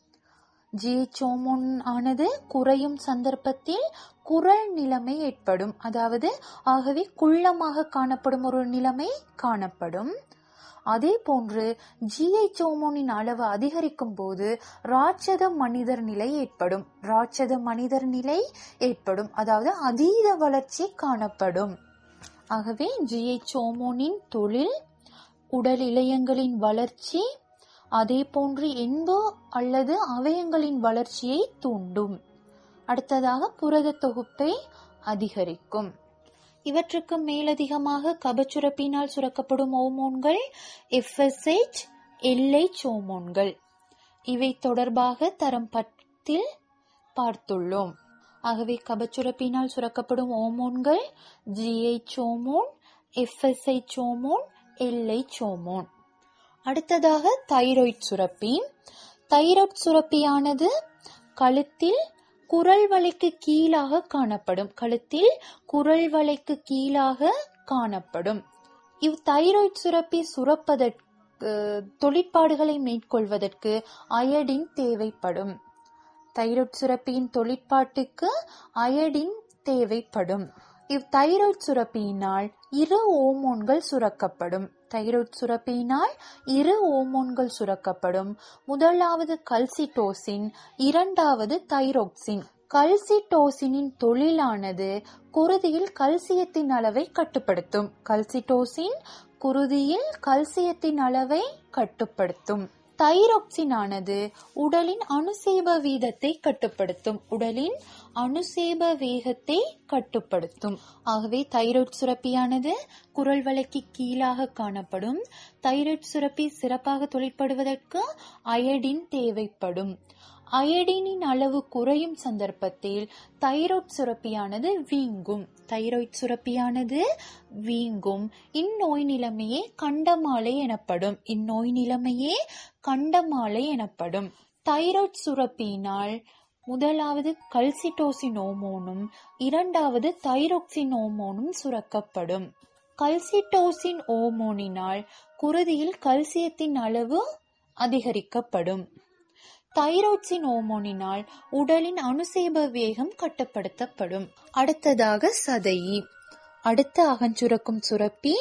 ஜிஹெச் ஹோமோன் ஆனது குறையும் சந்தர்ப்பத்தில் குரல் நிலைமை ஏற்படும் அதாவது ஆகவே குள்ளமாக காணப்படும் ஒரு நிலைமை காணப்படும் அதே போன்று ஜிஹெச் ஹோமோனின் அளவு அதிகரிக்கும் போது ராட்சத மனிதர் நிலை ஏற்படும் ராட்சத மனிதர் நிலை ஏற்படும் அதாவது அதீத வளர்ச்சி காணப்படும் ஆகவே ஜிஹெச் ஹோமோனின் தொழில் உடல் இழையங்களின் வளர்ச்சி அதே போன்று எண்பு அல்லது அவயங்களின் வளர்ச்சியை தூண்டும் அடுத்ததாக புரத தொகுப்பை அதிகரிக்கும் இவற்றுக்கு மேலதிகமாக கபச்சுரப்பினால் சுரக்கப்படும் ஹோமோன்கள் எஃப்எஸ்ஹெச் எல்ஹெச் ஹோமோன்கள் இவை தொடர்பாக தரம் பத்தில் பார்த்துள்ளோம் ஆகவே கபச்சுரப்பினால் சுரக்கப்படும் ஹோமோன்கள் G H hormone F S H hormone L H hormone அடுத்ததாக தைராய்ட் சுரப்பி தைராய்ட் சுரப்பியானது கழுத்தில் குரல் வலைக்கு கீழாக காணப்படும் கழுத்தில் குரல் வலைக்கு கீழாக காணப்படும் இவ் தைராய்ட் சுரப்பி சுரப்பதற்கு தொழிற்பாடுகளை மேற்கொள்வதற்கு அயடின் தேவைப்படும் தைராய்ட் சுரப்பியின் தொழிற்பாட்டுக்கு அயடின் தேவைப்படும் இவ் தைராய்ட் சுரப்பியினால் இரு ஓமோன்கள் சுரக்கப்படும் தைராய்ட் சுரப்பியினால் இரு ஓமோன்கள் சுரக்கப்படும் முதலாவது கல்சிட்டோசின் இரண்டாவது தைரோக்சின் கல்சிட்டோசினின் தொழிலானது குருதியில் கல்சியத்தின் அளவை கட்டுப்படுத்தும் கல்சிட்டோசின் குருதியில் கல்சியத்தின் அளவை கட்டுப்படுத்தும் தைராக்சின் ஆனது உடலின் அணுசேப வீதத்தை கட்டுப்படுத்தும் உடலின் அணுசேப வேகத்தை கட்டுப்படுத்தும் ஆகவே தைராய்ட் சுரப்பியானது குரல் வலைக்கு கீழாக காணப்படும் தைராய்ட் சுரப்பி சிறப்பாக தொழிற்படுவதற்கு அயடின் தேவைப்படும் அயடினின் அளவு குறையும் சந்தர்ப்பத்தில் தைராய்ட் சுரப்பியானது வீங்கும் தைராய்ட் சுரப்பியானது வீங்கும் இந்நோய் நிலைமையே கண்டமாலை எனப்படும் இந்நோய் நிலைமையே கண்டமாலை எனப்படும் தைராய்ட் சுரப்பியினால் முதலாவது கல்சிட்டோசின் ஹோமோனும் இரண்டாவது தைரோக்சின் ஹோமோனும் சுரக்கப்படும் கல்சிட்டோசின் ஹோமோனினால் குருதியில் கல்சியத்தின் அளவு அதிகரிக்கப்படும் தைராய்ட்ஸின் ஹோமோனினால் உடலின் அணுசேப வேகம் கட்டுப்படுத்தப்படும் அடுத்ததாக சதையி அடுத்த அகஞ்சுரக்கும் சுரப்பி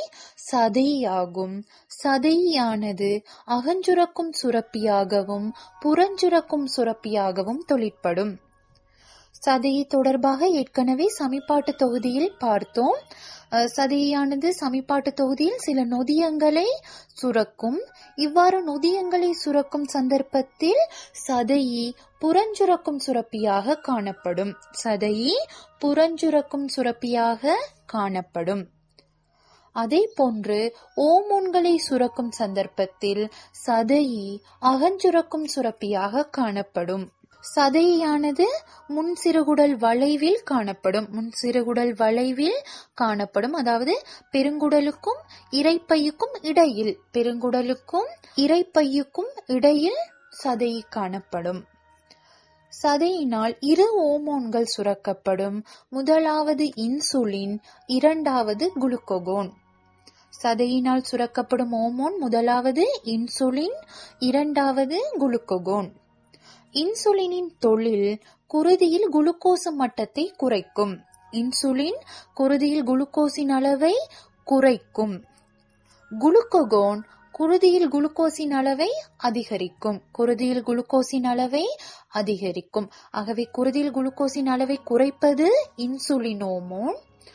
சதையாகும் சதையானது அகஞ்சுரக்கும் சுரப்பியாகவும் புறஞ்சுரக்கும் சுரப்பியாகவும் தொழிற்படும் சதையை தொடர்பாக ஏற்கனவே சமிபாட்டு தொகுதியில் பார்த்தோம் சதையானது சமிபாட்டு தொகுதியில் சில நொதியங்களை சுரக்கும் இவ்வாறு நொதியங்களை சுரக்கும் சந்தர்ப்பத்தில் சதையி புறஞ்சுரக்கும் சுரப்பியாக காணப்படும் சதையி புறஞ்சுரக்கும் சுரப்பியாக காணப்படும் அதே போன்று ஓமோன்களை சுரக்கும் சந்தர்ப்பத்தில் சதையி அகஞ்சுரக்கும் சுரப்பியாக காணப்படும் சதையானது முன் சிறுகுடல் வளைவில் காணப்படும் முன் சிறுகுடல் வளைவில் காணப்படும் அதாவது பெருங்குடலுக்கும் இறைப்பையுக்கும் இடையில் பெருங்குடலுக்கும் இறைப்பையுக்கும் இடையில் சதை காணப்படும் சதையினால் இரு ஓமோன்கள் சுரக்கப்படும் முதலாவது இன்சுலின் இரண்டாவது குளுக்கோகோன் சதையினால் சுரக்கப்படும் ஓமோன் முதலாவது இன்சுலின் இரண்டாவது குளுக்கோகோன் இன்சுலினின் தொழில் குருதியில் குளுக்கோஸ் மட்டத்தை குறைக்கும் இன்சுலின் குருதியில் குளுக்கோஸின் அளவை குறைக்கும் குளுக்கோகோன் குருதியில் குளுக்கோஸின் அளவை அதிகரிக்கும் குருதியில் குளுக்கோஸின் அளவை அதிகரிக்கும் ஆகவே குருதியில் குளுக்கோஸின் அளவை குறைப்பது இன்சுலின் ஹோமோன்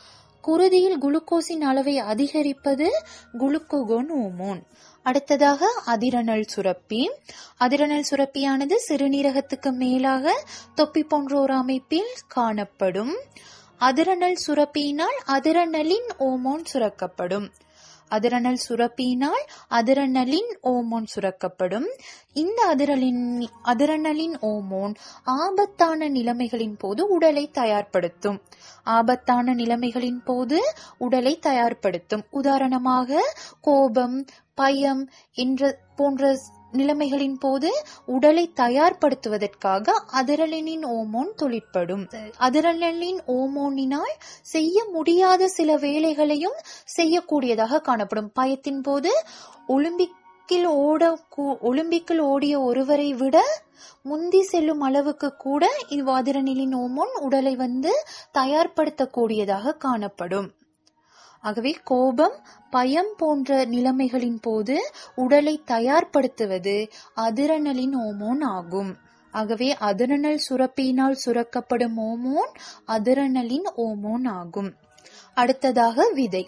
குருதியில் குளுக்கோஸின் அளவை அதிகரிப்பது குளுக்கோகோன் ஹோமோன் அடுத்ததாக அதிரணல் சுரப்பி அதிரணல் சுரப்பியானது சிறுநீரகத்துக்கு மேலாக தொப்பி போன்ற ஒரு அமைப்பில் காணப்படும் அதிரணல் சுரப்பியினால் அதிரணலின் ஓமோன் சுரக்கப்படும் அதிரணல் சுரப்பியினால் அதிரணலின் ஓமோன் சுரக்கப்படும் இந்த அதிரலின் அதிரணலின் ஓமோன் ஆபத்தான நிலைமைகளின் போது உடலை தயார்படுத்தும் ஆபத்தான நிலைமைகளின் போது உடலை தயார்படுத்தும் உதாரணமாக கோபம் பயம் என்ற போன்ற நிலைமைகளின் போது உடலை தயார்படுத்துவதற்காக அதிரலினின் ஓமோன் தொழிற்படும் அதிரலின் ஓமோனினால் செய்ய முடியாத சில வேலைகளையும் செய்யக்கூடியதாக காணப்படும் பயத்தின் போது ஒலிம்பிக்கில் ஓட ஒலிம்பிக்கில் ஓடிய ஒருவரை விட முந்தி செல்லும் அளவுக்கு கூட இவ்வாதிரநிலின் ஓமோன் உடலை வந்து தயார்படுத்தக்கூடியதாக காணப்படும் ஆகவே கோபம் பயம் போன்ற நிலைமைகளின் போது உடலை தயார்படுத்துவது அதிரணலின் ஓமோன் ஆகும் ஆகவே அதிரணல் சுரப்பியினால் சுரக்கப்படும் ஓமோன் அதிரணலின் ஓமோன் ஆகும் அடுத்ததாக விதை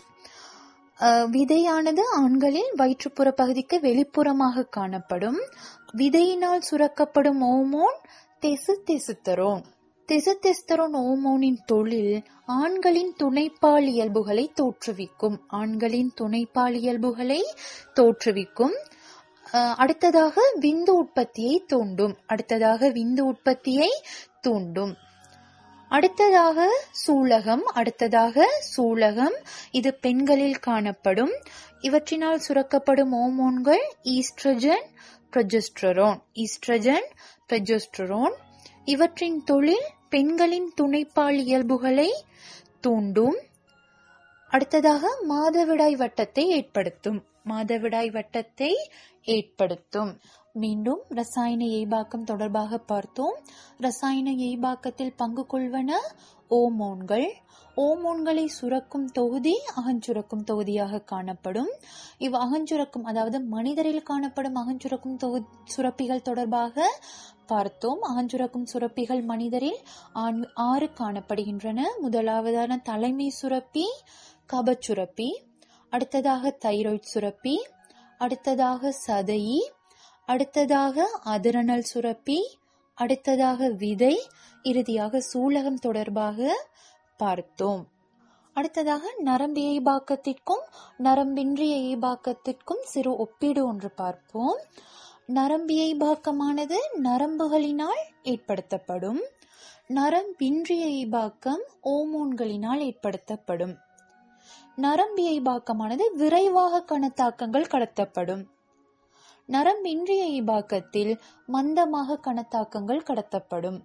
விதையானது ஆண்களில் வயிற்றுப்புற பகுதிக்கு வெளிப்புறமாக காணப்படும் விதையினால் சுரக்கப்படும் ஓமோன் தெசு தெசுத்தரோன் தெசுதெஸ்தரோன் ஓமோனின் தொழில் ஆண்களின் துணைப்பால் இயல்புகளை தோற்றுவிக்கும் ஆண்களின் துணைப்பால் இயல்புகளை தோற்றுவிக்கும் அடுத்ததாக விந்து உற்பத்தியை தூண்டும் அடுத்ததாக விந்து உற்பத்தியை தூண்டும் அடுத்ததாக சூலகம் அடுத்ததாக சூலகம் இது பெண்களில் காணப்படும் இவற்றினால் சுரக்கப்படும் ஹோமோன்கள் ஈஸ்ட்ரஜன் ப்ரொஜெஸ்ட்ரோன் ஈஸ்ட்ரஜன் ப்ரொஜெஸ்ட்ரோன் இவற்றின் தொழில் பெண்களின் துணைப்பால் இயல்புகளை தூண்டும் அடுத்ததாக மாதவிடாய் வட்டத்தை ஏற்படுத்தும் மாதவிடாய் வட்டத்தை ஏற்படுத்தும் மீண்டும் ரசாயன ஏய்பாக்கம் தொடர்பாக பார்த்தோம் ரசாயன ஏய்பாக்கத்தில் பங்கு கொள்வன ஓமோன்கள் ஓமோன்களை சுரக்கும் தொகுதி அகஞ்சுரக்கும் தொகுதியாக காணப்படும் இவ் அகஞ்சுரக்கும் அதாவது மனிதரில் காணப்படும் அகஞ்சுரக்கும் தொகு சுரப்பிகள் தொடர்பாக பார்த்தோம் அகஞ்சுரக்கும் சுரப்பிகள் மனிதரில் ஆறு காணப்படுகின்றன முதலாவதான தலைமை சுரப்பி கபச்சுரப்பி அடுத்ததாக தைராய்ட் சுரப்பி அடுத்ததாக சதையி அடுத்ததாக அதிரணல் சுரப்பி அடுத்ததாக விதை இறுதியாக சூலகம் தொடர்பாக பார்த்தோம் அடுத்ததாக நரம்பு இயல்பாக்கத்திற்கும் நரம்பின்றிய இயல்பாக்கத்திற்கும் சிறு ஒப்பீடு ஒன்று பார்ப்போம் நரம்பு இயல்பாக்கமானது நரம்புகளினால் ஏற்படுத்தப்படும் நரம்பின்றிய இயல்பாக்கம் ஓமோன்களினால் ஏற்படுத்தப்படும் நரம்பு இயல்பாக்கமானது விரைவாக கணத்தாக்கங்கள் கடத்தப்படும் நரம்பின்றிய இபாக்கத்தில் மந்தமாக கணத்தாக்கங்கள் கடத்தப்படும்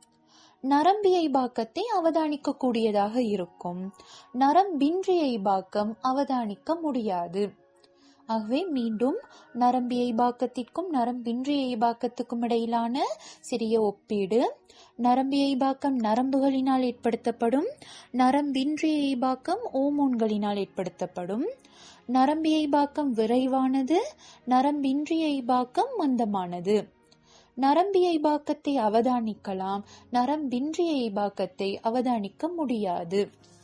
நரம்பிய இபாக்கத்தை அவதானிக்க கூடியதாக இருக்கும் நரம்பின்றிய இபாக்கம் அவதானிக்க முடியாது ஆகவே மீண்டும் நரம்பிய இபாக்கத்திற்கும் நரம்பின்றிய இபாக்கத்துக்கும் இடையிலான சிறிய ஒப்பீடு நரம்பிய இபாக்கம் நரம்புகளினால் ஏற்படுத்தப்படும் நரம்பின்றிய இபாக்கம் ஓமோன்களினால் ஏற்படுத்தப்படும் நரம்பிய இபாக்கம் விரைவானது நரம்பின்றிய இபாக்கம் மந்தமானது நரம்பிய இபாக்கத்தை அவதானிக்கலாம் நரம்பின்றிய இபாக்கத்தை அவதானிக்க முடியாது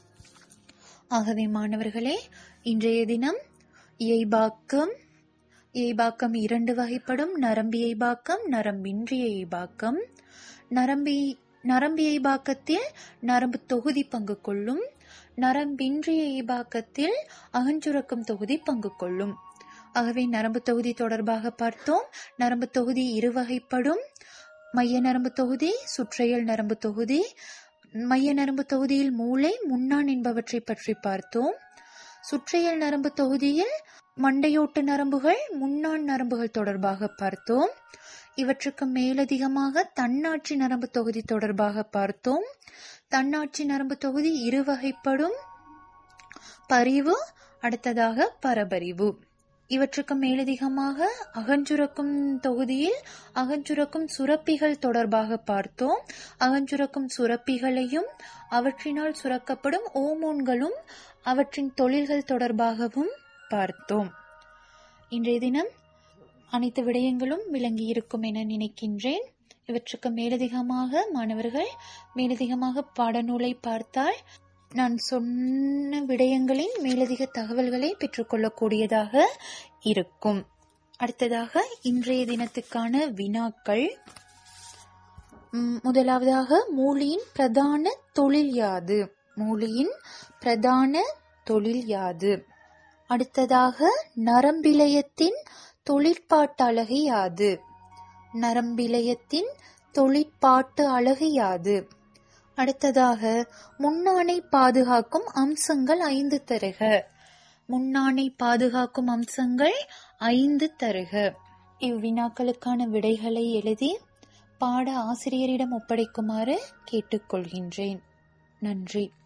ஆகவே மாணவர்களே இன்றைய தினம் இயைபாக்கம் இயைபாக்கம் இரண்டு வகைப்படும் நரம்பு இயைபாக்கம் நரம்பின்றிய இயைபாக்கம் நரம்பி நரம்பு இயைபாக்கத்தில் நரம்பு தொகுதி பங்கு கொள்ளும் நரம்பின்றிய இயல்பாக்கத்தில் அகஞ்சுரக்கும் தொகுதி பங்கு கொள்ளும் ஆகவே நரம்பு தொகுதி தொடர்பாக பார்த்தோம் நரம்பு தொகுதி இரு வகைப்படும் மைய நரம்பு தொகுதி சுற்றையல் நரம்பு தொகுதி மைய நரம்பு தொகுதியில் மூளை முன்னான் என்பவற்றை பற்றி பார்த்தோம் சுற்றையல் நரம்பு தொகுதியில் மண்டையோட்டு நரம்புகள் முன்னான் நரம்புகள் தொடர்பாக பார்த்தோம் இவற்றுக்கு மேலதிகமாக தன்னாட்சி நரம்பு தொகுதி தொடர்பாக பார்த்தோம் தன்னாட்சி நரம்பு தொகுதி இரு வகைப்படும் பரிவு அடுத்ததாக பரபரிவு இவற்றுக்கு மேலதிகமாக அகஞ்சுரக்கும் தொகுதியில் அகஞ்சுரக்கும் சுரப்பிகள் தொடர்பாக பார்த்தோம் அகஞ்சுரக்கும் சுரப்பிகளையும் அவற்றினால் சுரக்கப்படும் ஓமோன்களும் அவற்றின் தொழில்கள் தொடர்பாகவும் பார்த்தோம் இன்றைய தினம் அனைத்து விடயங்களும் விளங்கி இருக்கும் என நினைக்கின்றேன் இவற்றுக்கு மேலதிகமாக மாணவர்கள் மேலதிகமாக பாடநூலை பார்த்தால் நான் சொன்ன விடயங்களின் மேலதிக தகவல்களை பெற்றுக்கொள்ளக்கூடியதாக இருக்கும் அடுத்ததாக இன்றைய தினத்துக்கான வினாக்கள் ம், முதலாவதாக மூலியின் பிரதான தொழில் யாது மூலியின் பிரதான தொழில் யாது அடுத்ததாக நரம்பிலயத்தின் தொழிற்பாட்டு அழகு யாது நரம்பிலயத்தின் தொழிற்பாட்டு அழகு யாது அடுத்ததாக முன்னானை பாதுகாக்கும் அம்சங்கள் ஐந்து தருக முன்னானை பாதுகாக்கும் அம்சங்கள் ஐந்து தருக இவ்வினாக்களுக்கான விடைகளை எழுதி பாட ஆசிரியரிடம் ஒப்படைக்குமாறு கேட்டுக்கொள்கின்றேன் நன்றி